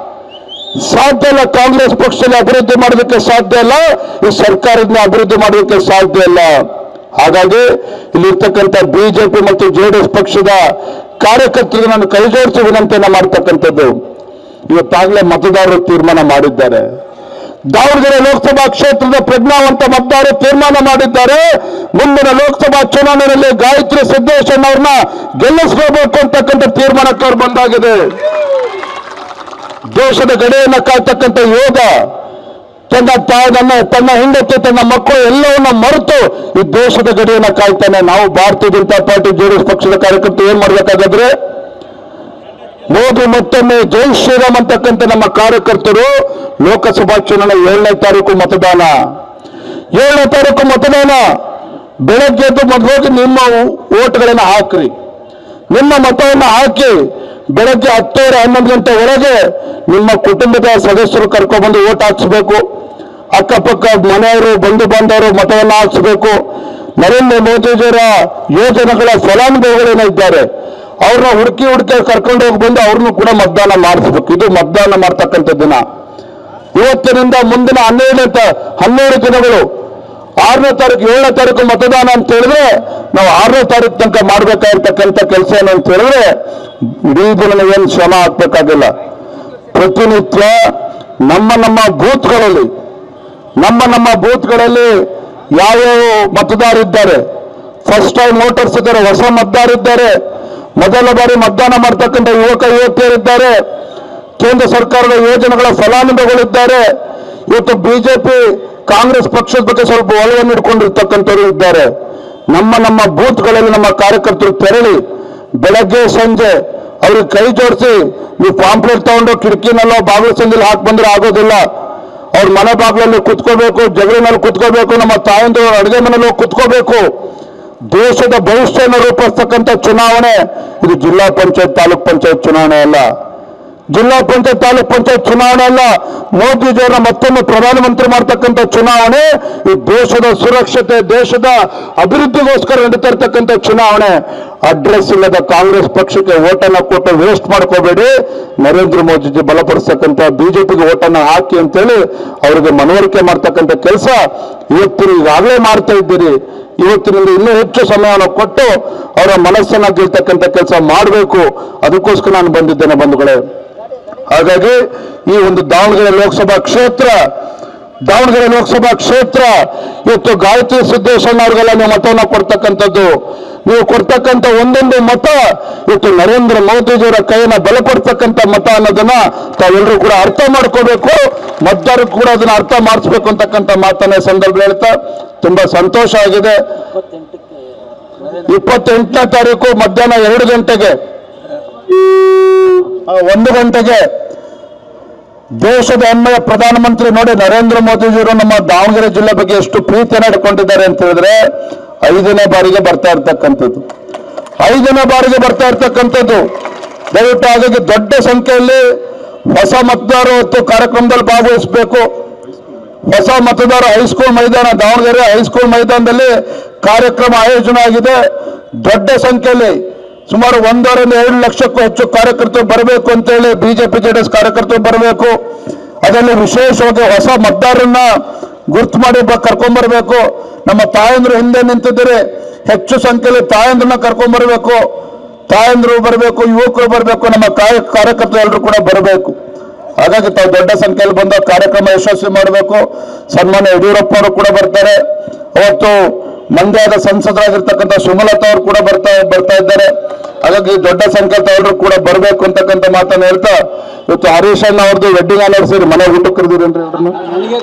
ಸಾಧ್ಯ ಇಲ್ಲ ಕಾಂಗ್ರೆಸ್ ಪಕ್ಷದಲ್ಲಿ ಅಭಿವೃದ್ಧಿ ಮಾಡೋದಕ್ಕೆ ಸಾಧ್ಯ ಇಲ್ಲ ಈ ಸರ್ಕಾರದಿಂದ ಅಭಿವೃದ್ಧಿ ಮಾಡೋದಕ್ಕೆ ಸಾಧ್ಯ ಇಲ್ಲ ಹಾಗಾಗಿ ಇಲ್ಲಿರ್ತಕ್ಕಂಥ ಬಿಜೆಪಿ ಮತ್ತು ಜೆಡಿಎಸ್ ಪಕ್ಷದ ಕಾರ್ಯಕರ್ತರಿಗೆ ನಾನು ಕೈ ಜೋಡಿಸಿ ವಿನಂತಿಯನ್ನ ಮಾಡ್ತಕ್ಕಂಥದ್ದು ಇವತ್ತಾಗಲೇ ಮತದಾರರು ತೀರ್ಮಾನ ಮಾಡಿದ್ದಾರೆ ದಾವಣಗೆರೆ ಲೋಕಸಭಾ ಕ್ಷೇತ್ರದ ಪ್ರಜ್ಞಾವಂತ ಮತದಾರರು ತೀರ್ಮಾನ ಮಾಡಿದ್ದಾರೆ ಮುಂದಿನ ಲೋಕಸಭಾ ಚುನಾವಣೆಯಲ್ಲಿ ಗಾಯತ್ರಿ ಸಿದ್ದೇಶನ್ ಅವ್ರನ್ನ ಗೆಲ್ಲಿಸ್ಕೋಬೇಕು ಅಂತಕ್ಕಂಥ ತೀರ್ಮಾನಕ್ಕೆ ಅವ್ರು ಬಂದಾಗಿದೆ ದೇಶದ ಗಡಿಯನ್ನ ಕಾಯ್ತಕ್ಕಂಥ ಯೋಗ ತನ್ನ ತನ್ನ ತನ್ನ ಹೆಂಡತಿ ತನ್ನ ಮಕ್ಕಳು ಎಲ್ಲವನ್ನ ಮರೆತು ಈ ದೇಶದ ಗಡಿಯನ್ನ ಕಾಯ್ತಾನೆ ನಾವು ಭಾರತೀಯ ಜನತಾ ಪಾರ್ಟಿ ಜೆಡಿಎಸ್ ಪಕ್ಷದ ಕಾರ್ಯಕರ್ತರು ಏನ್ ಮಾಡ್ಬೇಕಾಗಾದ್ರೆ ಮೋದಿ ಮತ್ತೊಮ್ಮೆ ಜೈ ಶ್ರೀರಾಮ್ ಅಂತಕ್ಕಂಥ ನಮ್ಮ ಕಾರ್ಯಕರ್ತರು ಲೋಕಸಭಾ ಚುನಾವಣೆ ಏಳನೇ ತಾರೀಕು ಮತದಾನ ಏಳನೇ ತಾರೀಕು ಮತದಾನ ಬೆಳಗ್ಗೆ ಎದ್ದು ಮೊದಲು ನಿಮ್ಮ ಓಟ್ಗಳನ್ನ ಹಾಕ್ರಿ ನಿಮ್ಮ ಮತವನ್ನು ಹಾಕಿ ಬೆಳಗ್ಗೆ ಹತ್ತುವರೆ ಹನ್ನೊಂದು ಗಂಟೆ ಒಳಗೆ ನಿಮ್ಮ ಕುಟುಂಬದ ಸದಸ್ಯರು ಕರ್ಕೊಂಡ್ಬಂದು ಓಟ್ ಹಾಕ್ಸ್ಬೇಕು ಅಕ್ಕಪಕ್ಕ ಮನೆಯವರು ಬಂಧು ಬಾಂಧವರು ಮತವನ್ನು ಹಾಕ್ಸ್ಬೇಕು ನರೇಂದ್ರ ಮೋದಿಜಿಯವರ ಯೋಜನೆಗಳ ಫಲಾನುಭವಿಗಳೇನಿದ್ದಾರೆ ಅವ್ರನ್ನ ಹುಡುಕಿ ಹುಡುಕಿ ಕರ್ಕೊಂಡು ಹೋಗಿ ಬಂದು ಅವ್ರನ್ನು ಕೂಡ ಮತದಾನ ಮಾಡಿಸ್ಬೇಕು ಇದು ಮತದಾನ ಮಾಡ್ತಕ್ಕಂಥ ದಿನ ಇವತ್ತಿನಿಂದ ಮುಂದಿನ ಹನ್ನೆರಡನೇ ತ- ಹನ್ನೆರಡು ದಿನಗಳು ಆರನೇ ತಾರೀಕು ಏಳನೇ ತಾರೀಕು ಮತದಾನ ಅಂತ ಹೇಳಿದ್ರೆ ನಾವು ಆರನೇ ತಾರೀಕು ತನಕ ಮಾಡ್ಬೇಕಾಗಿರ್ತಕ್ಕಂಥ ಕೆಲಸ ಏನು ಅಂತ ಹೇಳಿದ್ರೆ ಇಡೀ ದಿನ ಏನು ಶ್ರಮ ಹಾಕ್ಬೇಕಾಗಿಲ್ಲ ಪ್ರತಿನಿತ್ಯ ನಮ್ಮ ನಮ್ಮ ಬೂತ್ಗಳಲ್ಲಿ ನಮ್ಮ ನಮ್ಮ ಬೂತ್ಗಳಲ್ಲಿ ಯಾವ್ಯಾವ ಮತದಾರರಿದ್ದಾರೆ ಫಸ್ಟ್ ಟೈಮ್ ವೋಟರ್ಸ್ ಇದ್ದಾರೆ ಹೊಸ ಮತದಾರರಿದ್ದಾರೆ ಮೊದಲ ಬಾರಿ ಮತದಾನ ಮಾಡ್ತಕ್ಕಂಥ ಯುವಕ ಯುವತಿಯರಿದ್ದಾರೆ ಕೇಂದ್ರ ಸರ್ಕಾರದ ಯೋಜನೆಗಳ ಫಲಾನುಭವಿಗಳಿದ್ದಾರೆ ಇವತ್ತು ಬಿಜೆಪಿ ಕಾಂಗ್ರೆಸ್ ಪಕ್ಷದ ಬಗ್ಗೆ ಸ್ವಲ್ಪ ಒಲವನ್ನು ಇಟ್ಕೊಂಡಿರ್ತಕ್ಕಂಥವ್ರು ಇದ್ದಾರೆ ನಮ್ಮ ನಮ್ಮ ಬೂತ್ಗಳಲ್ಲಿ ನಮ್ಮ ಕಾರ್ಯಕರ್ತರು ತೆರಳಿ ಬೆಳಗ್ಗೆ ಸಂಜೆ ಅವ್ರಿಗೆ ಕೈ ಜೋಡಿಸಿ ನೀವು ಪಾಂಪ್ಲೆಟ್ ತಗೊಂಡು ಕಿಟಕಿನಲ್ಲೋ ಬಾಗಿಲು ಸಂದಿಲ್ ಹಾಕಿ ಬಂದ್ರೆ ಆಗೋದಿಲ್ಲ ಅವ್ರ ಮನೆ ಬಾಗಿಲಲ್ಲಿ ಕುತ್ಕೋಬೇಕು ಜಗಲಿನಲ್ಲಿ ಕುತ್ಕೋಬೇಕು ನಮ್ಮ ತಾಯಂದು ಅಡುಗೆ ಮನೇಲಿ ಹೋಗಿ ಕುತ್ಕೋಬೇಕು ದೇಶದ ಭವಿಷ್ಯನ ರೂಪಿಸ್ತಕ್ಕಂಥ ಚುನಾವಣೆ ಇದು ಜಿಲ್ಲಾ ಪಂಚಾಯತ್ ತಾಲೂಕ್ ಪಂಚಾಯತ್ ಚುನಾವಣೆ ಅಲ್ಲ ಜಿಲ್ಲಾ ಪಂಚಾಯತ್ ತಾಲೂಕ್ ಪಂಚಾಯತ್ ಚುನಾವಣೆ ಅಲ್ಲ ಮೋದಿಜಿಯವರ ಮತ್ತೊಮ್ಮೆ ಪ್ರಧಾನಮಂತ್ರಿ ಮಾಡ್ತಕ್ಕಂಥ ಚುನಾವಣೆ ಈ ದೇಶದ ಸುರಕ್ಷತೆ ದೇಶದ ಅಭಿವೃದ್ಧಿಗೋಸ್ಕರ ನಡೀತಾ ಇರ್ತಕ್ಕಂಥ ಚುನಾವಣೆ ಅಡ್ರೆಸ್ ಇಲ್ಲದ ಕಾಂಗ್ರೆಸ್ ಪಕ್ಷಕ್ಕೆ ಓಟನ್ನ ಕೊಟ್ಟು ವೇಸ್ಟ್ ಮಾಡ್ಕೋಬೇಡಿ ನರೇಂದ್ರ ಮೋದಿಜಿ ಬಲಪಡಿಸ್ತಕ್ಕಂಥ ಬಿಜೆಪಿಗೆ ಓಟನ್ನ ಹಾಕಿ ಅಂತೇಳಿ ಅವರಿಗೆ ಮನವರಿಕೆ ಮಾಡ್ತಕ್ಕಂಥ ಕೆಲಸ ಇವತ್ತು ಈಗಾಗಲೇ ಮಾಡ್ತಾ ಇದ್ದೀರಿ ಇವತ್ತಿನಿಂದ ಇನ್ನೂ ಹೆಚ್ಚು ಸಮಯವನ್ನು ಕೊಟ್ಟು ಅವರ ಮನಸ್ಸನ್ನ ಗೆಲ್ತಕ್ಕಂಥ ಕೆಲಸ ಮಾಡಬೇಕು ಅದಕ್ಕೋಸ್ಕರ ನಾನು ಬಂದಿದ್ದೇನೆ ಬಂಧುಗಳೇ ಹಾಗಾಗಿ ಈ ಒಂದು ದಾವಣಗೆರೆ ಲೋಕಸಭಾ ಕ್ಷೇತ್ರ ದಾವಣಗೆರೆ ಲೋಕಸಭಾ ಕ್ಷೇತ್ರ ಇವತ್ತು ಗಾಯತ್ರಿ ಸಿದ್ದೇಶಣ್ಣ ಅವ್ರಿಗೆಲ್ಲ ನೀವು ಮತವನ್ನು ಕೊಡ್ತಕ್ಕಂಥದ್ದು ನೀವು ಕೊಡ್ತಕ್ಕಂಥ ಒಂದೊಂದು ಮತ ಇವತ್ತು ನರೇಂದ್ರ ಮೋದಿಜಿಯವರ ಕೈಯನ್ನ ಬಲಪಡ್ತಕ್ಕಂಥ ಮತ ಅನ್ನೋದನ್ನ ತಾವೆಲ್ಲರೂ ಕೂಡ ಅರ್ಥ ಮಾಡ್ಕೋಬೇಕು ಮತದಾರರು ಕೂಡ ಅದನ್ನ ಅರ್ಥ ಮಾಡಿಸ್ಬೇಕು ಅಂತಕ್ಕಂಥ ಮಾತನ್ನ ಈ ಸಂದರ್ಭ ಹೇಳ್ತಾ ತುಂಬಾ ಸಂತೋಷ ಆಗಿದೆ ಇಪ್ಪತ್ತೆಂಟನೇ ತಾರೀಕು ಮಧ್ಯಾಹ್ನ ಎರಡು ಗಂಟೆಗೆ ಆ, ಒಂದು ಗಂಟೆಗೆ ದೇಶದ ಹೆಮ್ಮೆಯ ಪ್ರಧಾನಮಂತ್ರಿ ನೋಡಿ ನರೇಂದ್ರ ಮೋದಿಜಿಯವರು ನಮ್ಮ ದಾವಣಗೆರೆ ಜಿಲ್ಲೆ ಬಗ್ಗೆ ಎಷ್ಟು ಪ್ರೀತಿಯನ್ನು ಇಟ್ಕೊಂಡಿದ್ದಾರೆ ಅಂತ ಹೇಳಿದ್ರೆ ಐದನೇ ಬಾರಿಗೆ ಬರ್ತಾ ಇರ್ತಕ್ಕಂಥದ್ದು ಐದನೇ ಬಾರಿಗೆ ಬರ್ತಾ ಇರ್ತಕ್ಕಂಥದ್ದು ದಯವಿಟ್ಟು ಹಾಗಾಗಿ ದೊಡ್ಡ ಸಂಖ್ಯೆಯಲ್ಲಿ ಹೊಸ ಮತದಾರರು ಹೊತ್ತು ಕಾರ್ಯಕ್ರಮದಲ್ಲಿ ಭಾಗವಹಿಸಬೇಕು ಹೊಸ ಮತದಾರ ಹೈಸ್ಕೂಲ್ ಮೈದಾನ ದಾವಣಗೆರೆ ಹೈಸ್ಕೂಲ್ ಮೈದಾನದಲ್ಲಿ ಕಾರ್ಯಕ್ರಮ ಆಯೋಜನೆ ಆಗಿದೆ ದೊಡ್ಡ ಸಂಖ್ಯೆಯಲ್ಲಿ ಸುಮಾರು ಒಂದೂವರೆಯಿಂದ ಎರಡು ಲಕ್ಷಕ್ಕೂ ಹೆಚ್ಚು ಕಾರ್ಯಕರ್ತರು ಬರಬೇಕು ಅಂತೇಳಿ ಬಿಜೆಪಿ ಜೆಡಿಎಸ್ ಕಾರ್ಯಕರ್ತರು ಬರಬೇಕು ಅದರಲ್ಲಿ ವಿಶೇಷವಾಗಿ ಹೊಸ ಮತದಾರರನ್ನ ಗುರ್ತು ಮಾಡಿ ಬ ಕರ್ಕೊಂಡ್ಬರ್ಬೇಕು ನಮ್ಮ ತಾಯಂದ್ರು ಹಿಂದೆ ನಿಂತಿದ್ದಾರೆ ಹೆಚ್ಚು ಸಂಖ್ಯೆಯಲ್ಲಿ ತಾಯಂದ್ರನ್ನ ಕರ್ಕೊಂಡ್ಬರ್ಬೇಕು ತಾಯಂದ್ರು ಬರಬೇಕು ಯುವಕರು ಬರಬೇಕು ನಮ್ಮ ಕಾಯ ಕಾರ್ಯಕರ್ತರು ಎಲ್ಲರೂ ಕೂಡ ಬರಬೇಕು ಹಾಗಾಗಿ ತಾವು ದೊಡ್ಡ ಸಂಖ್ಯೆಯಲ್ಲಿ ಬಂದ ಕಾರ್ಯಕ್ರಮ ಯಶಸ್ವಿ ಮಾಡಬೇಕು ಸನ್ಮಾನ್ಯ ಯಡಿಯೂರಪ್ಪ ಅವರು ಕೂಡ ಬರ್ತಾರೆ ಅವತ್ತು ಮಂಡ್ಯದ ಸಂಸದರಾಗಿರ್ತಕ್ಕಂಥ ಸುಮಲತಾ ಅವರು ಕೂಡ ಬರ್ತಾ ಬರ್ತಾ ಇದ್ದಾರೆ ಹಾಗಾಗಿ ದೊಡ್ಡ ಸಂಖ್ಯೆ ತಾವೆಲ್ಲರೂ ಕೂಡ ಬರಬೇಕು ಅಂತಕ್ಕಂಥ ಮಾತನ್ನು ಹೇಳ್ತಾ ಇವತ್ತು ಹರೀಶ್ ಅಣ್ಣ ಅವ್ರದ್ದು ವೆಡ್ಡಿಂಗ್ ಆನಿವರ್ಸರಿ ಮನೆ ಊಟ ಕರೆದಿರೇನ್ರಿ ಅವ್ರನ್ನ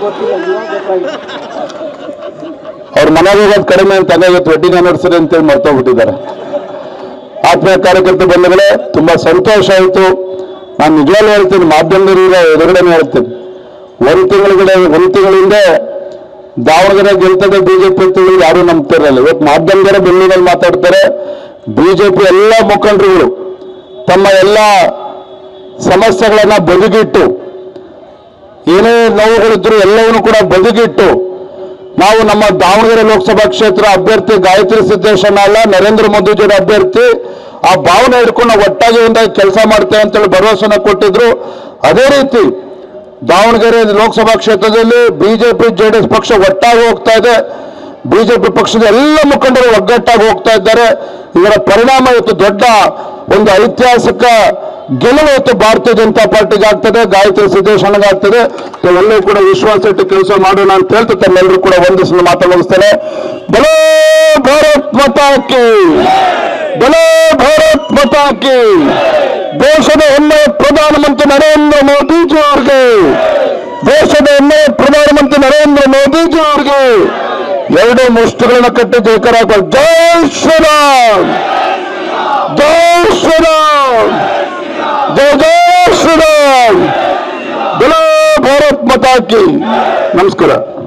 ಅವ್ರ ಮನೆಗೆ ಹೋಗೋದು ಕಡಿಮೆ ಅಂತ ಹಂಗಾಗಿ ಇವತ್ತು ವೆಡ್ಡಿಂಗ್ ಆನಿವರ್ಸರಿ ಅಂತೇಳಿ ಮರ್ತೋಗ್ಬಿಟ್ಟಿದ್ದಾರೆ ಆತ್ಮೀಯ ಕಾರ್ಯಕರ್ತ ಬಂಧುಗಳೇ ತುಂಬಾ ಸಂತೋಷ ಆಯಿತು ನಾನು ನಿಜವಾಗ್ಲೂ ಹೇಳ್ತೀನಿ ಮಾಧ್ಯಮದವರಿಗೆ ಎದುರುಗಡೆ ಹೇಳ್ತೀನಿ ಒಂದು ತಿಂಗಳಿಗೆ ಒಂದು ತಿಂಗಳಿಂದ ದಾವಣಗೆರೆ ಗೆಲ್ತದೆ ಬಿಜೆಪಿ ಅಂತ ಹೇಳಿ ಯಾರು ನಂಬ್ತಿರಲ್ಲ ಇವತ್ತು ಮಾಧ್ಯಮದವರ ಬೆನ್ನಿನಲ್ಲಿ ಮಾತಾಡ್ತಾರೆ ಬಿಜೆಪಿ ಎಲ್ಲ ಮುಖಂಡರುಗಳು ತಮ್ಮ ಎಲ್ಲ ಸಮಸ್ಯೆಗಳನ್ನ ಬದಿಗಿಟ್ಟು ಏನೇ ನೋವುಗಳಿದ್ರು ಎಲ್ಲವನ್ನೂ ಕೂಡ ಬದಿಗಿಟ್ಟು ನಾವು ನಮ್ಮ ದಾವಣಗೆರೆ ಲೋಕಸಭಾ ಕ್ಷೇತ್ರ ಅಭ್ಯರ್ಥಿ ಗಾಯತ್ರಿ ಸಿದ್ದೇಶಣ್ಣ ಅಲ್ಲ ನರೇಂದ್ರ ಮೋದಿಜಿಯವರ ಅಭ್ಯರ್ಥಿ ಆ ಭಾವನೆ ಹಿಡ್ಕೊಂಡು ನಾವು ಒಟ್ಟಾಗಿ ಒಂದಾಗಿ ಕೆಲಸ ಮಾಡ್ತೇವೆ ಅಂತೇಳಿ ಭರವಸೆನ ಕೊಟ್ಟಿದ್ರು ಅದೇ ರೀತಿ ದಾವಣಗೆರೆ ಲೋಕಸಭಾ ಕ್ಷೇತ್ರದಲ್ಲಿ ಬಿಜೆಪಿ ಜೆಡಿಎಸ್ ಪಕ್ಷ ಒಟ್ಟಾಗಿ ಹೋಗ್ತಾ ಇದೆ ಬಿಜೆಪಿ ಪಕ್ಷದ ಎಲ್ಲ ಮುಖಂಡರು ಒಗ್ಗಟ್ಟಾಗಿ ಹೋಗ್ತಾ ಇದ್ದಾರೆ ಇದರ ಪರಿಣಾಮ ಇವತ್ತು ದೊಡ್ಡ ಒಂದು ಐತಿಹಾಸಿಕ ಗೆಲುವು ಇವತ್ತು ಭಾರತೀಯ ಜನತಾ ಪಾರ್ಟಿಗೆ ಆಗ್ತದೆ ಗಾಯತ್ರಿ ಸಿದ್ದೇಶಣ್ಣಗೆ ಆಗ್ತದೆ ತಾವೆಲ್ಲರೂ ಕೂಡ ವಿಶ್ವಾಸ ಇಟ್ಟು ಕೆಲಸ ಮಾಡೋಣ ಅಂತ ಹೇಳ್ತಾ ತಮ್ಮೆಲ್ಲರೂ ಕೂಡ ಒಂದಿಸಲು ಮಾತು ಮುಗಿಸ್ತೇನೆ ಬಲೋ ಭಾರತ್ ಮಾತಾ ಕಿ ಬಲೋ ಭಾರತ್ ಮಾತಾ ಕಿ ದೇಶದ ಹೆಮ್ಮೆಯ ಪ್ರಧಾನಮಂತ್ರಿ ನರೇಂದ್ರ ಮೋದಿಜಿ ಅವ್ರಿಗೆ ದೇಶದ ಹೆಮ್ಮೆಯ ಪ್ರಧಾನಮಂತ್ರಿ ನರೇಂದ್ರ ಮೋದಿಜಿ ಅವ್ರಿಗೆ ಎರಡು ಮುಷ್ಟುಗಳನ್ನ ಕಟ್ಟಿ ಜಯಕರ ಜೈ ಶ್ರೀರಾಮ್ ಜೈ ಶ್ರೀರಾಮ್ ಜೈ ಜೈ ಶ್ರೀರಾಮ್ ಬಲೋ ಭಾರತ್ ಮಾತಾ ಕಿ ನಮಸ್ಕಾರ